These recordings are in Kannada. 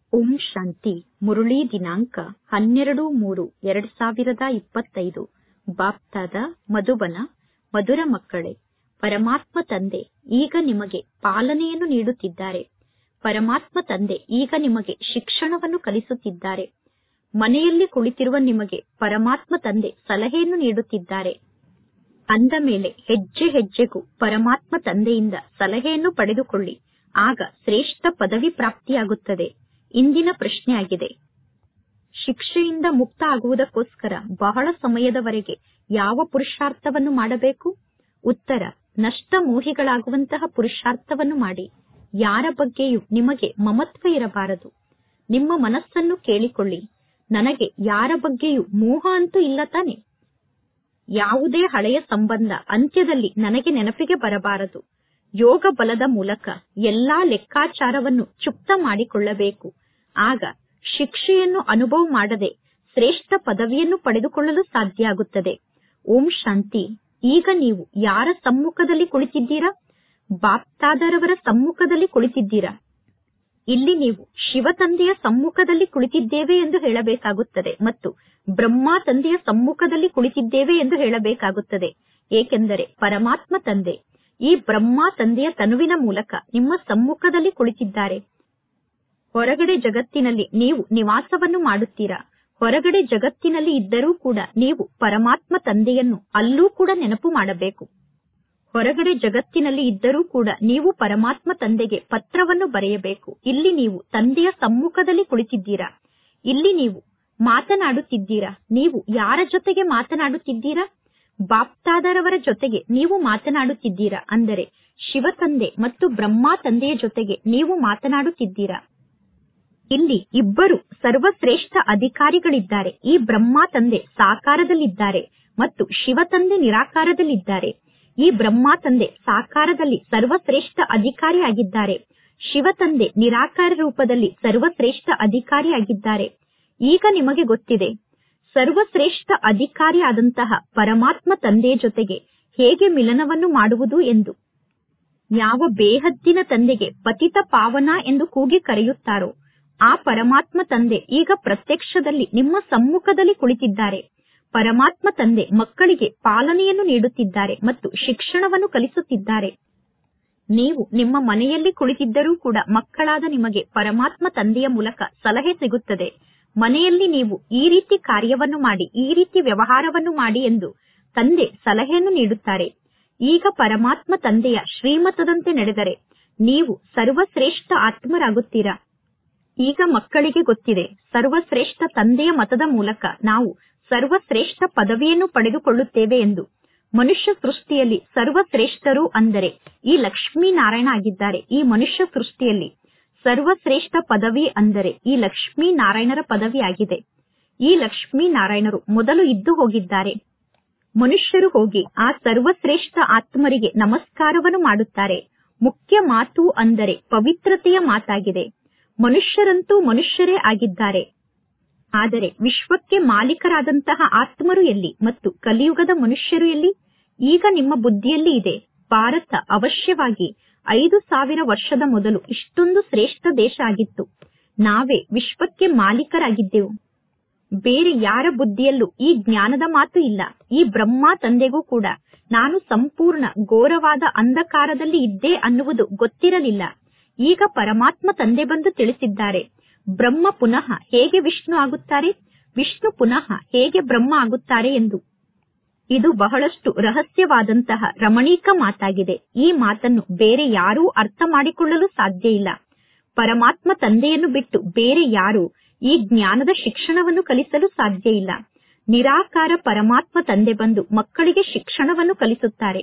ಓಂ ಶಾಂತಿ ಮುರಳಿ ದಿನಾಂಕ ಹನ್ನೆರಡು ಮೂರು ಎರಡ್ ಸಾವಿರದ ಇಪ್ಪತ್ತೈದು ಬಾಪ್ತಾದ ಮಧುಬನ ಮಧುರ ಮಕ್ಕಳೇ ಪರಮಾತ್ಮ ತಂದೆ ಈಗ ನಿಮಗೆ ಪಾಲನೆಯನ್ನು ನೀಡುತ್ತಿದ್ದಾರೆ ಪರಮಾತ್ಮ ತಂದೆ ಈಗ ನಿಮಗೆ ಶಿಕ್ಷಣವನ್ನು ಕಲಿಸುತ್ತಿದ್ದಾರೆ ಮನೆಯಲ್ಲಿ ಕುಳಿತಿರುವ ನಿಮಗೆ ಪರಮಾತ್ಮ ತಂದೆ ಸಲಹೆಯನ್ನು ನೀಡುತ್ತಿದ್ದಾರೆ ಅಂದ ಮೇಲೆ ಹೆಜ್ಜೆ ಹೆಜ್ಜೆಗೂ ಪರಮಾತ್ಮ ತಂದೆಯಿಂದ ಸಲಹೆಯನ್ನು ಪಡೆದುಕೊಳ್ಳಿ ಆಗ ಶ್ರೇಷ್ಠ ಪದವಿ ಪ್ರಾಪ್ತಿಯಾಗುತ್ತದೆ ಇಂದಿನ ಪ್ರಶ್ನೆಯಾಗಿದೆ ಶಿಕ್ಷೆಯಿಂದ ಮುಕ್ತ ಆಗುವುದಕ್ಕೋಸ್ಕರ ಬಹಳ ಸಮಯದವರೆಗೆ ಯಾವ ಪುರುಷಾರ್ಥವನ್ನು ಮಾಡಬೇಕು ಉತ್ತರ ನಷ್ಟ ಮೋಹಿಗಳಾಗುವಂತಹ ಪುರುಷಾರ್ಥವನ್ನು ಮಾಡಿ ಯಾರ ಬಗ್ಗೆಯೂ ನಿಮಗೆ ಮಮತ್ವ ಇರಬಾರದು ನಿಮ್ಮ ಮನಸ್ಸನ್ನು ಕೇಳಿಕೊಳ್ಳಿ ನನಗೆ ಯಾರ ಬಗ್ಗೆಯೂ ಮೋಹ ಅಂತೂ ಇಲ್ಲ ತಾನೆ ಯಾವುದೇ ಹಳೆಯ ಸಂಬಂಧ ಅಂತ್ಯದಲ್ಲಿ ನನಗೆ ನೆನಪಿಗೆ ಬರಬಾರದು ಯೋಗ ಬಲದ ಮೂಲಕ ಎಲ್ಲಾ ಲೆಕ್ಕಾಚಾರವನ್ನು ಚುಪ್ತ ಮಾಡಿಕೊಳ್ಳಬೇಕು ಆಗ ಶಿಕ್ಷೆಯನ್ನು ಅನುಭವ ಮಾಡದೆ ಶ್ರೇಷ್ಠ ಪದವಿಯನ್ನು ಪಡೆದುಕೊಳ್ಳಲು ಸಾಧ್ಯ ಆಗುತ್ತದೆ ಓಂ ಶಾಂತಿ ಈಗ ನೀವು ಯಾರ ಸಮ್ಮುಖದಲ್ಲಿ ಕುಳಿತಿದ್ದೀರಾ ಬಾಪ್ತಾದರವರ ಸಮ್ಮುಖದಲ್ಲಿ ಕುಳಿತಿದ್ದೀರಾ ಇಲ್ಲಿ ನೀವು ಶಿವ ತಂದೆಯ ಸಮ್ಮುಖದಲ್ಲಿ ಕುಳಿತಿದ್ದೇವೆ ಎಂದು ಹೇಳಬೇಕಾಗುತ್ತದೆ ಮತ್ತು ಬ್ರಹ್ಮ ತಂದೆಯ ಸಮ್ಮುಖದಲ್ಲಿ ಕುಳಿತಿದ್ದೇವೆ ಎಂದು ಹೇಳಬೇಕಾಗುತ್ತದೆ ಏಕೆಂದರೆ ಪರಮಾತ್ಮ ತಂದೆ ಈ ಬ್ರಹ್ಮ ತಂದೆಯ ತನುವಿನ ಮೂಲಕ ನಿಮ್ಮ ಸಮ್ಮುಖದಲ್ಲಿ ಕುಳಿತಿದ್ದಾರೆ ಹೊರಗಡೆ ಜಗತ್ತಿನಲ್ಲಿ ನೀವು ನಿವಾಸವನ್ನು ಮಾಡುತ್ತೀರಾ ಹೊರಗಡೆ ಜಗತ್ತಿನಲ್ಲಿ ಇದ್ದರೂ ಕೂಡ ನೀವು ಪರಮಾತ್ಮ ತಂದೆಯನ್ನು ಅಲ್ಲೂ ಕೂಡ ನೆನಪು ಮಾಡಬೇಕು ಹೊರಗಡೆ ಜಗತ್ತಿನಲ್ಲಿ ಇದ್ದರೂ ಕೂಡ ನೀವು ಪರಮಾತ್ಮ ತಂದೆಗೆ ಪತ್ರವನ್ನು ಬರೆಯಬೇಕು ಇಲ್ಲಿ ನೀವು ತಂದೆಯ ಸಮ್ಮುಖದಲ್ಲಿ ಕುಳಿತಿದ್ದೀರಾ ಇಲ್ಲಿ ನೀವು ಮಾತನಾಡುತ್ತಿದ್ದೀರಾ ನೀವು ಯಾರ ಜೊತೆಗೆ ಮಾತನಾಡುತ್ತಿದ್ದೀರಾ ಬಾಪ್ತಾದರವರ ಜೊತೆಗೆ ನೀವು ಮಾತನಾಡುತ್ತಿದ್ದೀರಾ ಅಂದರೆ ಶಿವ ತಂದೆ ಮತ್ತು ಬ್ರಹ್ಮ ತಂದೆಯ ಜೊತೆಗೆ ನೀವು ಮಾತನಾಡುತ್ತಿದ್ದೀರಾ ಇಲ್ಲಿ ಇಬ್ಬರು ಸರ್ವಶ್ರೇಷ್ಠ ಅಧಿಕಾರಿಗಳಿದ್ದಾರೆ ಈ ಬ್ರಹ್ಮ ತಂದೆ ಸಾಕಾರದಲ್ಲಿದ್ದಾರೆ ಮತ್ತು ಶಿವ ತಂದೆ ನಿರಾಕಾರದಲ್ಲಿದ್ದಾರೆ ಈ ಬ್ರಹ್ಮ ತಂದೆ ಸಾಕಾರದಲ್ಲಿ ಸರ್ವಶ್ರೇಷ್ಠ ಅಧಿಕಾರಿಯಾಗಿದ್ದಾರೆ ಶಿವ ತಂದೆ ನಿರಾಕಾರ ರೂಪದಲ್ಲಿ ಸರ್ವಶ್ರೇಷ್ಠ ಅಧಿಕಾರಿಯಾಗಿದ್ದಾರೆ ಈಗ ನಿಮಗೆ ಗೊತ್ತಿದೆ ಸರ್ವಶ್ರೇಷ್ಠ ಅಧಿಕಾರಿಯಾದಂತಹ ಪರಮಾತ್ಮ ತಂದೆಯ ಜೊತೆಗೆ ಹೇಗೆ ಮಿಲನವನ್ನು ಮಾಡುವುದು ಎಂದು ಯಾವ ಬೇಹದ್ದಿನ ತಂದೆಗೆ ಪತಿತ ಪಾವನ ಎಂದು ಕೂಗಿ ಕರೆಯುತ್ತಾರೋ ಆ ಪರಮಾತ್ಮ ತಂದೆ ಈಗ ಪ್ರತ್ಯಕ್ಷದಲ್ಲಿ ನಿಮ್ಮ ಸಮ್ಮುಖದಲ್ಲಿ ಕುಳಿತಿದ್ದಾರೆ ಪರಮಾತ್ಮ ತಂದೆ ಮಕ್ಕಳಿಗೆ ಪಾಲನೆಯನ್ನು ನೀಡುತ್ತಿದ್ದಾರೆ ಮತ್ತು ಶಿಕ್ಷಣವನ್ನು ಕಲಿಸುತ್ತಿದ್ದಾರೆ ನೀವು ನಿಮ್ಮ ಮನೆಯಲ್ಲಿ ಕುಳಿತಿದ್ದರೂ ಕೂಡ ಮಕ್ಕಳಾದ ನಿಮಗೆ ಪರಮಾತ್ಮ ತಂದೆಯ ಮೂಲಕ ಸಲಹೆ ಸಿಗುತ್ತದೆ ಮನೆಯಲ್ಲಿ ನೀವು ಈ ರೀತಿ ಕಾರ್ಯವನ್ನು ಮಾಡಿ ಈ ರೀತಿ ವ್ಯವಹಾರವನ್ನು ಮಾಡಿ ಎಂದು ತಂದೆ ಸಲಹೆಯನ್ನು ನೀಡುತ್ತಾರೆ ಈಗ ಪರಮಾತ್ಮ ತಂದೆಯ ಶ್ರೀಮತದಂತೆ ನಡೆದರೆ ನೀವು ಸರ್ವಶ್ರೇಷ್ಠ ಆತ್ಮರಾಗುತ್ತೀರಾ ಈಗ ಮಕ್ಕಳಿಗೆ ಗೊತ್ತಿದೆ ಸರ್ವಶ್ರೇಷ್ಠ ತಂದೆಯ ಮತದ ಮೂಲಕ ನಾವು ಸರ್ವಶ್ರೇಷ್ಠ ಪದವಿಯನ್ನು ಪಡೆದುಕೊಳ್ಳುತ್ತೇವೆ ಎಂದು ಮನುಷ್ಯ ಸೃಷ್ಟಿಯಲ್ಲಿ ಸರ್ವಶ್ರೇಷ್ಠರು ಅಂದರೆ ಈ ಲಕ್ಷ್ಮೀನಾರಾಯಣ ಆಗಿದ್ದಾರೆ ಈ ಮನುಷ್ಯ ಸೃಷ್ಟಿಯಲ್ಲಿ ಸರ್ವಶ್ರೇಷ್ಠ ಪದವಿ ಅಂದರೆ ಈ ಲಕ್ಷ್ಮೀನಾರಾಯಣರ ಪದವಿಯಾಗಿದೆ ಈ ಲಕ್ಷ್ಮೀನಾರಾಯಣರು ಮೊದಲು ಇದ್ದು ಹೋಗಿದ್ದಾರೆ ಮನುಷ್ಯರು ಹೋಗಿ ಆ ಸರ್ವಶ್ರೇಷ್ಠ ಆತ್ಮರಿಗೆ ನಮಸ್ಕಾರವನ್ನು ಮಾಡುತ್ತಾರೆ ಮುಖ್ಯ ಮಾತು ಅಂದರೆ ಪವಿತ್ರತೆಯ ಮಾತಾಗಿದೆ ಮನುಷ್ಯರಂತೂ ಮನುಷ್ಯರೇ ಆಗಿದ್ದಾರೆ ಆದರೆ ವಿಶ್ವಕ್ಕೆ ಮಾಲೀಕರಾದಂತಹ ಆತ್ಮರು ಎಲ್ಲಿ ಮತ್ತು ಕಲಿಯುಗದ ಮನುಷ್ಯರು ಎಲ್ಲಿ ಈಗ ನಿಮ್ಮ ಬುದ್ಧಿಯಲ್ಲಿ ಇದೆ ಭಾರತ ಅವಶ್ಯವಾಗಿ ಐದು ಸಾವಿರ ವರ್ಷದ ಮೊದಲು ಇಷ್ಟೊಂದು ಶ್ರೇಷ್ಠ ದೇಶ ಆಗಿತ್ತು ನಾವೇ ವಿಶ್ವಕ್ಕೆ ಮಾಲೀಕರಾಗಿದ್ದೆವು ಬೇರೆ ಯಾರ ಬುದ್ಧಿಯಲ್ಲೂ ಈ ಜ್ಞಾನದ ಮಾತು ಇಲ್ಲ ಈ ಬ್ರಹ್ಮ ತಂದೆಗೂ ಕೂಡ ನಾನು ಸಂಪೂರ್ಣ ಘೋರವಾದ ಅಂಧಕಾರದಲ್ಲಿ ಇದ್ದೆ ಅನ್ನುವುದು ಗೊತ್ತಿರಲಿಲ್ಲ ಈಗ ಪರಮಾತ್ಮ ತಂದೆ ಬಂದು ತಿಳಿಸಿದ್ದಾರೆ ಬ್ರಹ್ಮ ಪುನಃ ಹೇಗೆ ವಿಷ್ಣು ಆಗುತ್ತಾರೆ ವಿಷ್ಣು ಪುನಃ ಹೇಗೆ ಬ್ರಹ್ಮ ಆಗುತ್ತಾರೆ ಎಂದು ಇದು ಬಹಳಷ್ಟು ರಹಸ್ಯವಾದಂತಹ ರಮಣೀಕ ಮಾತಾಗಿದೆ ಈ ಮಾತನ್ನು ಬೇರೆ ಯಾರೂ ಅರ್ಥ ಮಾಡಿಕೊಳ್ಳಲು ಸಾಧ್ಯ ಇಲ್ಲ ಪರಮಾತ್ಮ ತಂದೆಯನ್ನು ಬಿಟ್ಟು ಬೇರೆ ಯಾರು ಈ ಜ್ಞಾನದ ಶಿಕ್ಷಣವನ್ನು ಕಲಿಸಲು ಸಾಧ್ಯ ಇಲ್ಲ ನಿರಾಕಾರ ಪರಮಾತ್ಮ ತಂದೆ ಬಂದು ಮಕ್ಕಳಿಗೆ ಶಿಕ್ಷಣವನ್ನು ಕಲಿಸುತ್ತಾರೆ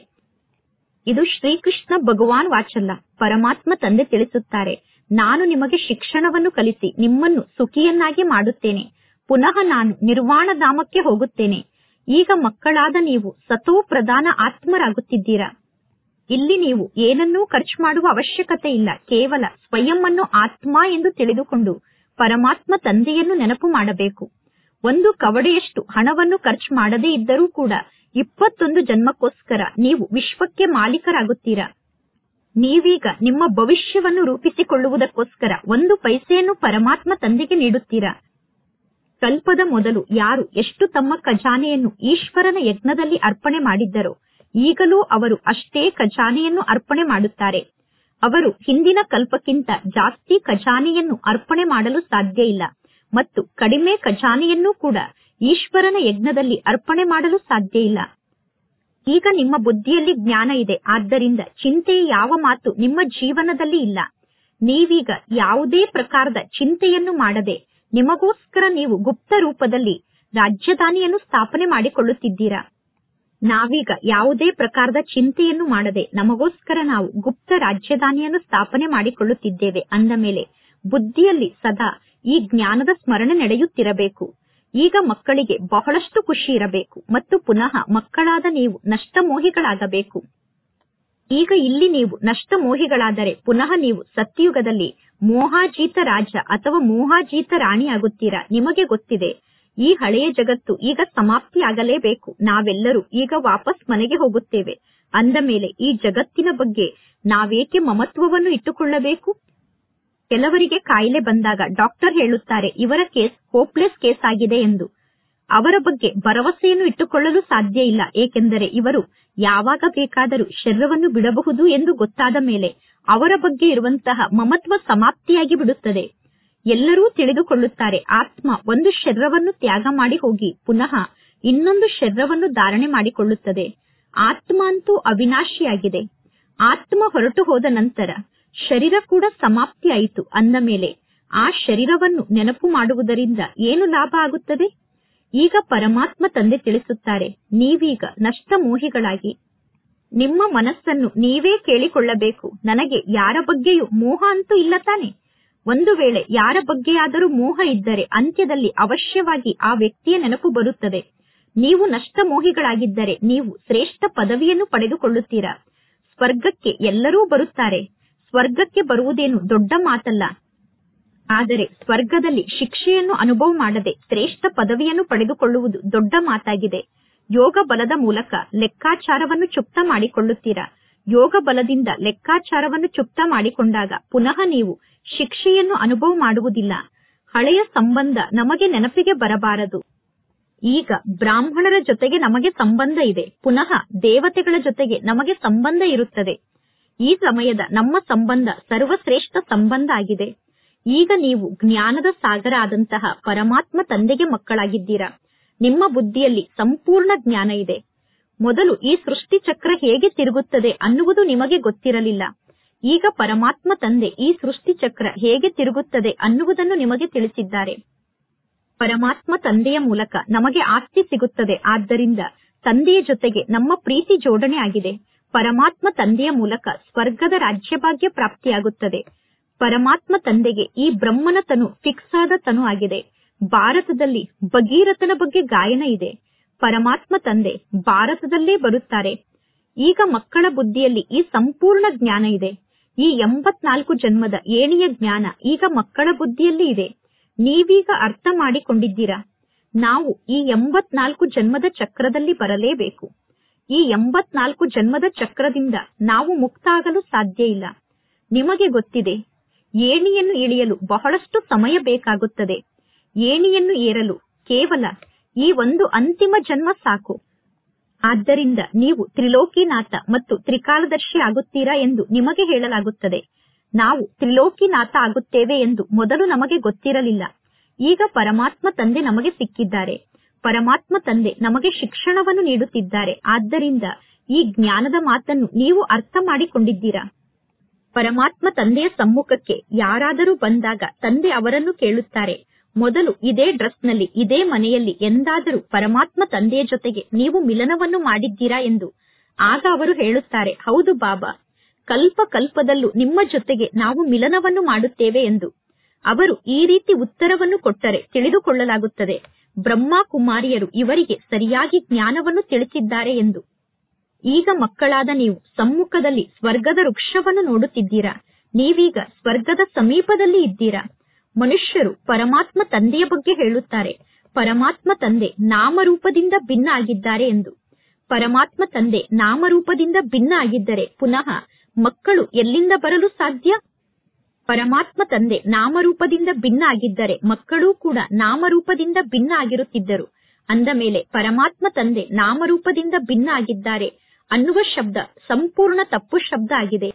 ಇದು ಶ್ರೀಕೃಷ್ಣ ಭಗವಾನ್ ವಾಚಲ್ಲ ಪರಮಾತ್ಮ ತಂದೆ ತಿಳಿಸುತ್ತಾರೆ ನಾನು ನಿಮಗೆ ಶಿಕ್ಷಣವನ್ನು ಕಲಿಸಿ ನಿಮ್ಮನ್ನು ಸುಖಿಯನ್ನಾಗಿ ಮಾಡುತ್ತೇನೆ ಪುನಃ ನಾನು ನಿರ್ವಾಣ ಧಾಮಕ್ಕೆ ಹೋಗುತ್ತೇನೆ ಈಗ ಮಕ್ಕಳಾದ ನೀವು ಸತೋ ಪ್ರಧಾನ ಆತ್ಮರಾಗುತ್ತಿದ್ದೀರಾ ಇಲ್ಲಿ ನೀವು ಏನನ್ನೂ ಖರ್ಚು ಮಾಡುವ ಅವಶ್ಯಕತೆ ಇಲ್ಲ ಕೇವಲ ಸ್ವಯಂ ಅನ್ನು ಆತ್ಮ ಎಂದು ತಿಳಿದುಕೊಂಡು ಪರಮಾತ್ಮ ತಂದೆಯನ್ನು ನೆನಪು ಮಾಡಬೇಕು ಒಂದು ಕವಡೆಯಷ್ಟು ಹಣವನ್ನು ಖರ್ಚು ಮಾಡದೇ ಇದ್ದರೂ ಕೂಡ ಇಪ್ಪತ್ತೊಂದು ಜನ್ಮಕ್ಕೋಸ್ಕರ ನೀವು ವಿಶ್ವಕ್ಕೆ ಮಾಲೀಕರಾಗುತ್ತೀರಾ ನೀವೀಗ ನಿಮ್ಮ ಭವಿಷ್ಯವನ್ನು ರೂಪಿಸಿಕೊಳ್ಳುವುದಕ್ಕೋಸ್ಕರ ಒಂದು ಪೈಸೆಯನ್ನು ಪರಮಾತ್ಮ ತಂದೆಗೆ ನೀಡುತ್ತೀರಾ ಕಲ್ಪದ ಮೊದಲು ಯಾರು ಎಷ್ಟು ತಮ್ಮ ಖಜಾನೆಯನ್ನು ಈಶ್ವರನ ಯಜ್ಞದಲ್ಲಿ ಅರ್ಪಣೆ ಮಾಡಿದ್ದರೋ ಈಗಲೂ ಅವರು ಅಷ್ಟೇ ಖಜಾನೆಯನ್ನು ಅರ್ಪಣೆ ಮಾಡುತ್ತಾರೆ ಅವರು ಹಿಂದಿನ ಕಲ್ಪಕ್ಕಿಂತ ಜಾಸ್ತಿ ಖಜಾನೆಯನ್ನು ಅರ್ಪಣೆ ಮಾಡಲು ಸಾಧ್ಯ ಇಲ್ಲ ಮತ್ತು ಕಡಿಮೆ ಖಜಾನೆಯನ್ನೂ ಕೂಡ ಈಶ್ವರನ ಯಜ್ಞದಲ್ಲಿ ಅರ್ಪಣೆ ಮಾಡಲು ಸಾಧ್ಯ ಇಲ್ಲ ಈಗ ನಿಮ್ಮ ಬುದ್ಧಿಯಲ್ಲಿ ಜ್ಞಾನ ಇದೆ ಆದ್ದರಿಂದ ಚಿಂತೆಯ ಯಾವ ಮಾತು ನಿಮ್ಮ ಜೀವನದಲ್ಲಿ ಇಲ್ಲ ನೀವೀಗ ಯಾವುದೇ ಪ್ರಕಾರದ ಚಿಂತೆಯನ್ನು ಮಾಡದೆ ನಿಮಗೋಸ್ಕರ ನೀವು ಗುಪ್ತ ರೂಪದಲ್ಲಿ ರಾಜ್ಯಧಾನಿಯನ್ನು ಸ್ಥಾಪನೆ ಮಾಡಿಕೊಳ್ಳುತ್ತಿದ್ದೀರಾ ನಾವೀಗ ಯಾವುದೇ ಪ್ರಕಾರದ ಚಿಂತೆಯನ್ನು ಮಾಡದೆ ನಮಗೋಸ್ಕರ ನಾವು ಗುಪ್ತ ರಾಜ್ಯಧಾನಿಯನ್ನು ಸ್ಥಾಪನೆ ಮಾಡಿಕೊಳ್ಳುತ್ತಿದ್ದೇವೆ ಅಂದ ಮೇಲೆ ಬುದ್ಧಿಯಲ್ಲಿ ಸದಾ ಈ ಜ್ಞಾನದ ಸ್ಮರಣೆ ನಡೆಯುತ್ತಿರಬೇಕು ಈಗ ಮಕ್ಕಳಿಗೆ ಬಹಳಷ್ಟು ಖುಷಿ ಇರಬೇಕು ಮತ್ತು ಪುನಃ ಮಕ್ಕಳಾದ ನೀವು ನಷ್ಟಮೋಹಿಗಳಾಗಬೇಕು ಈಗ ಇಲ್ಲಿ ನೀವು ನಷ್ಟಮೋಹಿಗಳಾದರೆ ಪುನಃ ನೀವು ಸತ್ಯಯುಗದಲ್ಲಿ ಮೋಹಾಜೀತ ರಾಜ ಅಥವಾ ಮೋಹಾಜೀತ ರಾಣಿಯಾಗುತ್ತೀರಾ ನಿಮಗೆ ಗೊತ್ತಿದೆ ಈ ಹಳೆಯ ಜಗತ್ತು ಈಗ ಸಮಾಪ್ತಿಯಾಗಲೇಬೇಕು ನಾವೆಲ್ಲರೂ ಈಗ ವಾಪಸ್ ಮನೆಗೆ ಹೋಗುತ್ತೇವೆ ಅಂದ ಮೇಲೆ ಈ ಜಗತ್ತಿನ ಬಗ್ಗೆ ನಾವೇಕೆ ಮಮತ್ವವನ್ನು ಇಟ್ಟುಕೊಳ್ಳಬೇಕು ಕೆಲವರಿಗೆ ಕಾಯಿಲೆ ಬಂದಾಗ ಡಾಕ್ಟರ್ ಹೇಳುತ್ತಾರೆ ಇವರ ಕೇಸ್ ಹೋಪ್ಲೆಸ್ ಕೇಸ್ ಆಗಿದೆ ಎಂದು ಅವರ ಬಗ್ಗೆ ಭರವಸೆಯನ್ನು ಇಟ್ಟುಕೊಳ್ಳಲು ಸಾಧ್ಯ ಇಲ್ಲ ಏಕೆಂದರೆ ಇವರು ಯಾವಾಗ ಬೇಕಾದರೂ ಶರೀರವನ್ನು ಬಿಡಬಹುದು ಎಂದು ಗೊತ್ತಾದ ಮೇಲೆ ಅವರ ಬಗ್ಗೆ ಇರುವಂತಹ ಮಮತ್ವ ಸಮಾಪ್ತಿಯಾಗಿ ಬಿಡುತ್ತದೆ ಎಲ್ಲರೂ ತಿಳಿದುಕೊಳ್ಳುತ್ತಾರೆ ಆತ್ಮ ಒಂದು ಶರೀರವನ್ನು ತ್ಯಾಗ ಮಾಡಿ ಹೋಗಿ ಪುನಃ ಇನ್ನೊಂದು ಶರೀರವನ್ನು ಧಾರಣೆ ಮಾಡಿಕೊಳ್ಳುತ್ತದೆ ಆತ್ಮ ಅಂತೂ ಅವಿನಾಶಿಯಾಗಿದೆ ಆತ್ಮ ಹೊರಟು ಹೋದ ನಂತರ ಶರೀರ ಕೂಡ ಸಮಾಪ್ತಿಯಾಯಿತು ಅಂದ ಮೇಲೆ ಆ ಶರೀರವನ್ನು ನೆನಪು ಮಾಡುವುದರಿಂದ ಏನು ಲಾಭ ಆಗುತ್ತದೆ ಈಗ ಪರಮಾತ್ಮ ತಂದೆ ತಿಳಿಸುತ್ತಾರೆ ನೀವೀಗ ನಷ್ಟಮೋಹಿಗಳಾಗಿ ನಿಮ್ಮ ಮನಸ್ಸನ್ನು ನೀವೇ ಕೇಳಿಕೊಳ್ಳಬೇಕು ನನಗೆ ಯಾರ ಬಗ್ಗೆಯೂ ಮೋಹ ಅಂತೂ ಇಲ್ಲ ತಾನೆ ಒಂದು ವೇಳೆ ಯಾರ ಬಗ್ಗೆಯಾದರೂ ಮೋಹ ಇದ್ದರೆ ಅಂತ್ಯದಲ್ಲಿ ಅವಶ್ಯವಾಗಿ ಆ ವ್ಯಕ್ತಿಯ ನೆನಪು ಬರುತ್ತದೆ ನೀವು ನಷ್ಟಮೋಹಿಗಳಾಗಿದ್ದರೆ ನೀವು ಶ್ರೇಷ್ಠ ಪದವಿಯನ್ನು ಪಡೆದುಕೊಳ್ಳುತ್ತೀರಾ ಸ್ವರ್ಗಕ್ಕೆ ಎಲ್ಲರೂ ಬರುತ್ತಾರೆ ಸ್ವರ್ಗಕ್ಕೆ ಬರುವುದೇನು ದೊಡ್ಡ ಮಾತಲ್ಲ ಆದರೆ ಸ್ವರ್ಗದಲ್ಲಿ ಶಿಕ್ಷೆಯನ್ನು ಅನುಭವ ಮಾಡದೆ ಶ್ರೇಷ್ಠ ಪದವಿಯನ್ನು ಪಡೆದುಕೊಳ್ಳುವುದು ದೊಡ್ಡ ಮಾತಾಗಿದೆ ಯೋಗ ಬಲದ ಮೂಲಕ ಲೆಕ್ಕಾಚಾರವನ್ನು ಚುಪ್ತ ಮಾಡಿಕೊಳ್ಳುತ್ತೀರಾ ಯೋಗ ಬಲದಿಂದ ಲೆಕ್ಕಾಚಾರವನ್ನು ಚುಪ್ತ ಮಾಡಿಕೊಂಡಾಗ ಪುನಃ ನೀವು ಶಿಕ್ಷೆಯನ್ನು ಅನುಭವ ಮಾಡುವುದಿಲ್ಲ ಹಳೆಯ ಸಂಬಂಧ ನಮಗೆ ನೆನಪಿಗೆ ಬರಬಾರದು ಈಗ ಬ್ರಾಹ್ಮಣರ ಜೊತೆಗೆ ನಮಗೆ ಸಂಬಂಧ ಇದೆ ಪುನಃ ದೇವತೆಗಳ ಜೊತೆಗೆ ನಮಗೆ ಸಂಬಂಧ ಇರುತ್ತದೆ ಈ ಸಮಯದ ನಮ್ಮ ಸಂಬಂಧ ಸರ್ವಶ್ರೇಷ್ಠ ಸಂಬಂಧ ಆಗಿದೆ ಈಗ ನೀವು ಜ್ಞಾನದ ಸಾಗರ ಆದಂತಹ ಪರಮಾತ್ಮ ತಂದೆಗೆ ಮಕ್ಕಳಾಗಿದ್ದೀರಾ ನಿಮ್ಮ ಬುದ್ಧಿಯಲ್ಲಿ ಸಂಪೂರ್ಣ ಜ್ಞಾನ ಇದೆ ಮೊದಲು ಈ ಸೃಷ್ಟಿ ಚಕ್ರ ಹೇಗೆ ತಿರುಗುತ್ತದೆ ಅನ್ನುವುದು ನಿಮಗೆ ಗೊತ್ತಿರಲಿಲ್ಲ ಈಗ ಪರಮಾತ್ಮ ತಂದೆ ಈ ಸೃಷ್ಟಿ ಚಕ್ರ ಹೇಗೆ ತಿರುಗುತ್ತದೆ ಅನ್ನುವುದನ್ನು ನಿಮಗೆ ತಿಳಿಸಿದ್ದಾರೆ ಪರಮಾತ್ಮ ತಂದೆಯ ಮೂಲಕ ನಮಗೆ ಆಸ್ತಿ ಸಿಗುತ್ತದೆ ಆದ್ದರಿಂದ ತಂದೆಯ ಜೊತೆಗೆ ನಮ್ಮ ಪ್ರೀತಿ ಜೋಡಣೆ ಆಗಿದೆ ಪರಮಾತ್ಮ ತಂದೆಯ ಮೂಲಕ ಸ್ವರ್ಗದ ರಾಜ್ಯಭಾಗ್ಯ ಪ್ರಾಪ್ತಿಯಾಗುತ್ತದೆ ಪರಮಾತ್ಮ ತಂದೆಗೆ ಈ ಬ್ರಹ್ಮನ ತನು ಫಿಕ್ಸ್ ಆದ ತನು ಆಗಿದೆ ಭಾರತದಲ್ಲಿ ಭಗೀರಥನ ಬಗ್ಗೆ ಗಾಯನ ಇದೆ ಪರಮಾತ್ಮ ತಂದೆ ಭಾರತದಲ್ಲೇ ಬರುತ್ತಾರೆ ಈಗ ಮಕ್ಕಳ ಬುದ್ಧಿಯಲ್ಲಿ ಈ ಸಂಪೂರ್ಣ ಜ್ಞಾನ ಇದೆ ಈ ಎಂಬತ್ನಾಲ್ಕು ಜನ್ಮದ ಏಣಿಯ ಜ್ಞಾನ ಈಗ ಮಕ್ಕಳ ಬುದ್ಧಿಯಲ್ಲಿ ಇದೆ ನೀವೀಗ ಅರ್ಥ ಮಾಡಿಕೊಂಡಿದ್ದೀರಾ ನಾವು ಈ ಎಂಬತ್ನಾಲ್ಕು ಜನ್ಮದ ಚಕ್ರದಲ್ಲಿ ಬರಲೇಬೇಕು ಈ ಎಂಬತ್ನಾಲ್ಕು ಜನ್ಮದ ಚಕ್ರದಿಂದ ನಾವು ಮುಕ್ತ ಆಗಲು ಸಾಧ್ಯ ಇಲ್ಲ ನಿಮಗೆ ಗೊತ್ತಿದೆ ಏಣಿಯನ್ನು ಇಳಿಯಲು ಬಹಳಷ್ಟು ಸಮಯ ಬೇಕಾಗುತ್ತದೆ ಏಣಿಯನ್ನು ಏರಲು ಕೇವಲ ಈ ಒಂದು ಅಂತಿಮ ಜನ್ಮ ಸಾಕು ಆದ್ದರಿಂದ ನೀವು ತ್ರಿಲೋಕಿನಾಥ ಮತ್ತು ತ್ರಿಕಾಲದರ್ಶಿ ಆಗುತ್ತೀರಾ ಎಂದು ನಿಮಗೆ ಹೇಳಲಾಗುತ್ತದೆ ನಾವು ತ್ರಿಲೋಕಿನಾಥ ಆಗುತ್ತೇವೆ ಎಂದು ಮೊದಲು ನಮಗೆ ಗೊತ್ತಿರಲಿಲ್ಲ ಈಗ ಪರಮಾತ್ಮ ತಂದೆ ನಮಗೆ ಸಿಕ್ಕಿದ್ದಾರೆ ಪರಮಾತ್ಮ ತಂದೆ ನಮಗೆ ಶಿಕ್ಷಣವನ್ನು ನೀಡುತ್ತಿದ್ದಾರೆ ಆದ್ದರಿಂದ ಈ ಜ್ಞಾನದ ಮಾತನ್ನು ನೀವು ಅರ್ಥ ಮಾಡಿಕೊಂಡಿದ್ದೀರಾ ಪರಮಾತ್ಮ ತಂದೆಯ ಸಮ್ಮುಖಕ್ಕೆ ಯಾರಾದರೂ ಬಂದಾಗ ತಂದೆ ಅವರನ್ನು ಕೇಳುತ್ತಾರೆ ಮೊದಲು ಇದೇ ಡ್ರೆಸ್ನಲ್ಲಿ ಇದೇ ಮನೆಯಲ್ಲಿ ಎಂದಾದರೂ ಪರಮಾತ್ಮ ತಂದೆಯ ಜೊತೆಗೆ ನೀವು ಮಿಲನವನ್ನು ಮಾಡಿದ್ದೀರಾ ಎಂದು ಆಗ ಅವರು ಹೇಳುತ್ತಾರೆ ಹೌದು ಬಾಬಾ ಕಲ್ಪ ಕಲ್ಪದಲ್ಲೂ ನಿಮ್ಮ ಜೊತೆಗೆ ನಾವು ಮಿಲನವನ್ನು ಮಾಡುತ್ತೇವೆ ಎಂದು ಅವರು ಈ ರೀತಿ ಉತ್ತರವನ್ನು ಕೊಟ್ಟರೆ ತಿಳಿದುಕೊಳ್ಳಲಾಗುತ್ತದೆ ಬ್ರಹ್ಮ ಕುಮಾರಿಯರು ಇವರಿಗೆ ಸರಿಯಾಗಿ ಜ್ಞಾನವನ್ನು ತಿಳಿಸಿದ್ದಾರೆ ಎಂದು ಈಗ ಮಕ್ಕಳಾದ ನೀವು ಸಮ್ಮುಖದಲ್ಲಿ ಸ್ವರ್ಗದ ವೃಕ್ಷವನ್ನು ನೋಡುತ್ತಿದ್ದೀರಾ ನೀವೀಗ ಸ್ವರ್ಗದ ಸಮೀಪದಲ್ಲಿ ಇದ್ದೀರಾ ಮನುಷ್ಯರು ಪರಮಾತ್ಮ ತಂದೆಯ ಬಗ್ಗೆ ಹೇಳುತ್ತಾರೆ ಪರಮಾತ್ಮ ತಂದೆ ನಾಮರೂಪದಿಂದ ಭಿನ್ನ ಆಗಿದ್ದಾರೆ ಎಂದು ಪರಮಾತ್ಮ ತಂದೆ ನಾಮರೂಪದಿಂದ ಭಿನ್ನ ಆಗಿದ್ದರೆ ಪುನಃ ಮಕ್ಕಳು ಎಲ್ಲಿಂದ ಬರಲು ಸಾಧ್ಯ ಪರಮಾತ್ಮ ತಂದೆ ನಾಮರೂಪದಿಂದ ಭಿನ್ನ ಆಗಿದ್ದರೆ ಮಕ್ಕಳೂ ಕೂಡ ನಾಮರೂಪದಿಂದ ಭಿನ್ನ ಆಗಿರುತ್ತಿದ್ದರು ಅಂದ ಮೇಲೆ ಪರಮಾತ್ಮ ತಂದೆ ನಾಮರೂಪದಿಂದ ಭಿನ್ನ ಆಗಿದ್ದಾರೆ ಅನ್ನುವ ಶಬ್ದ ಸಂಪೂರ್ಣ ತಪ್ಪು ಶಬ್ದ ಆಗಿದೆ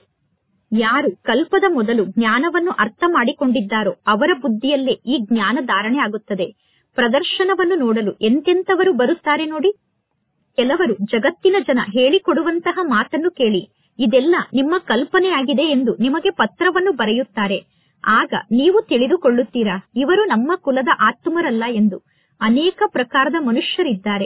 ಯಾರು ಕಲ್ಪದ ಮೊದಲು ಜ್ಞಾನವನ್ನು ಅರ್ಥ ಮಾಡಿಕೊಂಡಿದ್ದಾರೋ ಅವರ ಬುದ್ಧಿಯಲ್ಲೇ ಈ ಜ್ಞಾನ ಧಾರಣೆ ಆಗುತ್ತದೆ ಪ್ರದರ್ಶನವನ್ನು ನೋಡಲು ಎಂತೆಂತವರು ಬರುತ್ತಾರೆ ನೋಡಿ ಕೆಲವರು ಜಗತ್ತಿನ ಜನ ಹೇಳಿಕೊಡುವಂತಹ ಮಾತನ್ನು ಕೇಳಿ ಇದೆಲ್ಲ ನಿಮ್ಮ ಕಲ್ಪನೆಯಾಗಿದೆ ಎಂದು ನಿಮಗೆ ಪತ್ರವನ್ನು ಬರೆಯುತ್ತಾರೆ ಆಗ ನೀವು ತಿಳಿದುಕೊಳ್ಳುತ್ತೀರಾ ಇವರು ನಮ್ಮ ಕುಲದ ಆತ್ಮರಲ್ಲ ಎಂದು ಅನೇಕ ಪ್ರಕಾರದ ಮನುಷ್ಯರಿದ್ದಾರೆ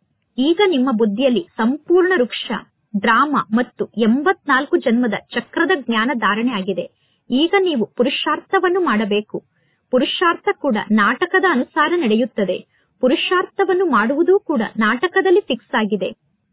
ಈಗ ನಿಮ್ಮ ಬುದ್ಧಿಯಲ್ಲಿ ಸಂಪೂರ್ಣ ವೃಕ್ಷ ಡ್ರಾಮಾ ಮತ್ತು ಎಂಬತ್ನಾಲ್ಕು ಜನ್ಮದ ಚಕ್ರದ ಜ್ಞಾನ ಧಾರಣೆ ಆಗಿದೆ ಈಗ ನೀವು ಪುರುಷಾರ್ಥವನ್ನು ಮಾಡಬೇಕು ಪುರುಷಾರ್ಥ ಕೂಡ ನಾಟಕದ ಅನುಸಾರ ನಡೆಯುತ್ತದೆ ಪುರುಷಾರ್ಥವನ್ನು ಮಾಡುವುದೂ ಕೂಡ ನಾಟಕದಲ್ಲಿ ಫಿಕ್ಸ್ ಆಗಿದೆ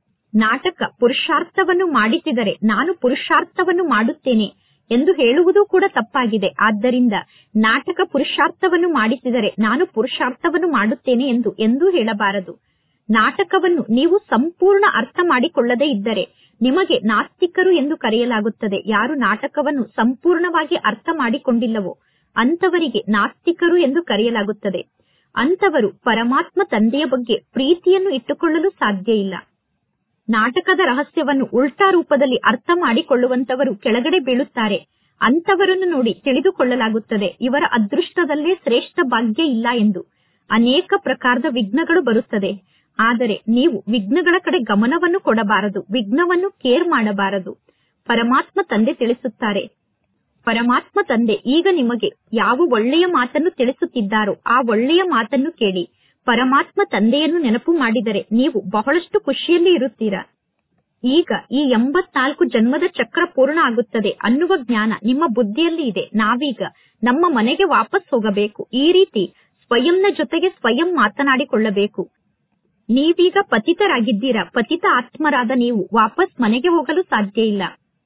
ನಾಟಕ ಪುರುಷಾರ್ಥವನ್ನು ಮಾಡಿಸಿದರೆ ನಾನು ಪುರುಷಾರ್ಥವನ್ನು ಮಾಡುತ್ತೇನೆ ಎಂದು ಹೇಳುವುದು ಕೂಡ ತಪ್ಪಾಗಿದೆ ಆದ್ದರಿಂದ ನಾಟಕ ಪುರುಷಾರ್ಥವನ್ನು ಮಾಡಿಸಿದರೆ ನಾನು ಪುರುಷಾರ್ಥವನ್ನು ಮಾಡುತ್ತೇನೆ ಎಂದು ಎಂದೂ ಹೇಳಬಾರದು ನಾಟಕವನ್ನು ನೀವು ಸಂಪೂರ್ಣ ಅರ್ಥ ಮಾಡಿಕೊಳ್ಳದೇ ಇದ್ದರೆ ನಿಮಗೆ ನಾಸ್ತಿಕರು ಎಂದು ಕರೆಯಲಾಗುತ್ತದೆ ಯಾರು ನಾಟಕವನ್ನು ಸಂಪೂರ್ಣವಾಗಿ ಅರ್ಥ ಮಾಡಿಕೊಂಡಿಲ್ಲವೋ ಅಂತವರಿಗೆ ನಾಸ್ತಿಕರು ಎಂದು ಕರೆಯಲಾಗುತ್ತದೆ ಅಂತವರು ಪರಮಾತ್ಮ ತಂದೆಯ ಬಗ್ಗೆ ಪ್ರೀತಿಯನ್ನು ಇಟ್ಟುಕೊಳ್ಳಲು ಸಾಧ್ಯ ಇಲ್ಲ ನಾಟಕದ ರಹಸ್ಯವನ್ನು ಉಲ್ಟಾ ರೂಪದಲ್ಲಿ ಅರ್ಥ ಮಾಡಿಕೊಳ್ಳುವಂತವರು ಕೆಳಗಡೆ ಬೀಳುತ್ತಾರೆ ಅಂತವರನ್ನು ನೋಡಿ ತಿಳಿದುಕೊಳ್ಳಲಾಗುತ್ತದೆ ಇವರ ಅದೃಷ್ಟದಲ್ಲೇ ಶ್ರೇಷ್ಠ ಭಾಗ್ಯ ಇಲ್ಲ ಎಂದು ಅನೇಕ ಪ್ರಕಾರದ ವಿಘ್ನಗಳು ಬರುತ್ತದೆ ಆದರೆ ನೀವು ವಿಘ್ನಗಳ ಕಡೆ ಗಮನವನ್ನು ಕೊಡಬಾರದು ವಿಘ್ನವನ್ನು ಕೇರ್ ಮಾಡಬಾರದು ಪರಮಾತ್ಮ ತಂದೆ ತಿಳಿಸುತ್ತಾರೆ ಪರಮಾತ್ಮ ತಂದೆ ಈಗ ನಿಮಗೆ ಯಾವ ಒಳ್ಳೆಯ ಮಾತನ್ನು ತಿಳಿಸುತ್ತಿದ್ದಾರೋ ಆ ಒಳ್ಳೆಯ ಮಾತನ್ನು ಕೇಳಿ ಪರಮಾತ್ಮ ತಂದೆಯನ್ನು ನೆನಪು ಮಾಡಿದರೆ ನೀವು ಬಹಳಷ್ಟು ಖುಷಿಯಲ್ಲಿ ಇರುತ್ತೀರಾ ಈಗ ಈ ಎಂಬತ್ನಾಲ್ಕು ಜನ್ಮದ ಚಕ್ರ ಪೂರ್ಣ ಆಗುತ್ತದೆ ಅನ್ನುವ ಜ್ಞಾನ ನಿಮ್ಮ ಬುದ್ಧಿಯಲ್ಲಿ ಇದೆ ನಾವೀಗ ನಮ್ಮ ಮನೆಗೆ ವಾಪಸ್ ಹೋಗಬೇಕು ಈ ರೀತಿ ಸ್ವಯಂನ ಜೊತೆಗೆ ಸ್ವಯಂ ಮಾತನಾಡಿಕೊಳ್ಳಬೇಕು ನೀವೀಗ ಪತಿತರಾಗಿದ್ದೀರಾ ಪತಿತ ಆತ್ಮರಾದ ನೀವು ವಾಪಸ್ ಮನೆಗೆ ಹೋಗಲು ಸಾಧ್ಯ ಇಲ್ಲ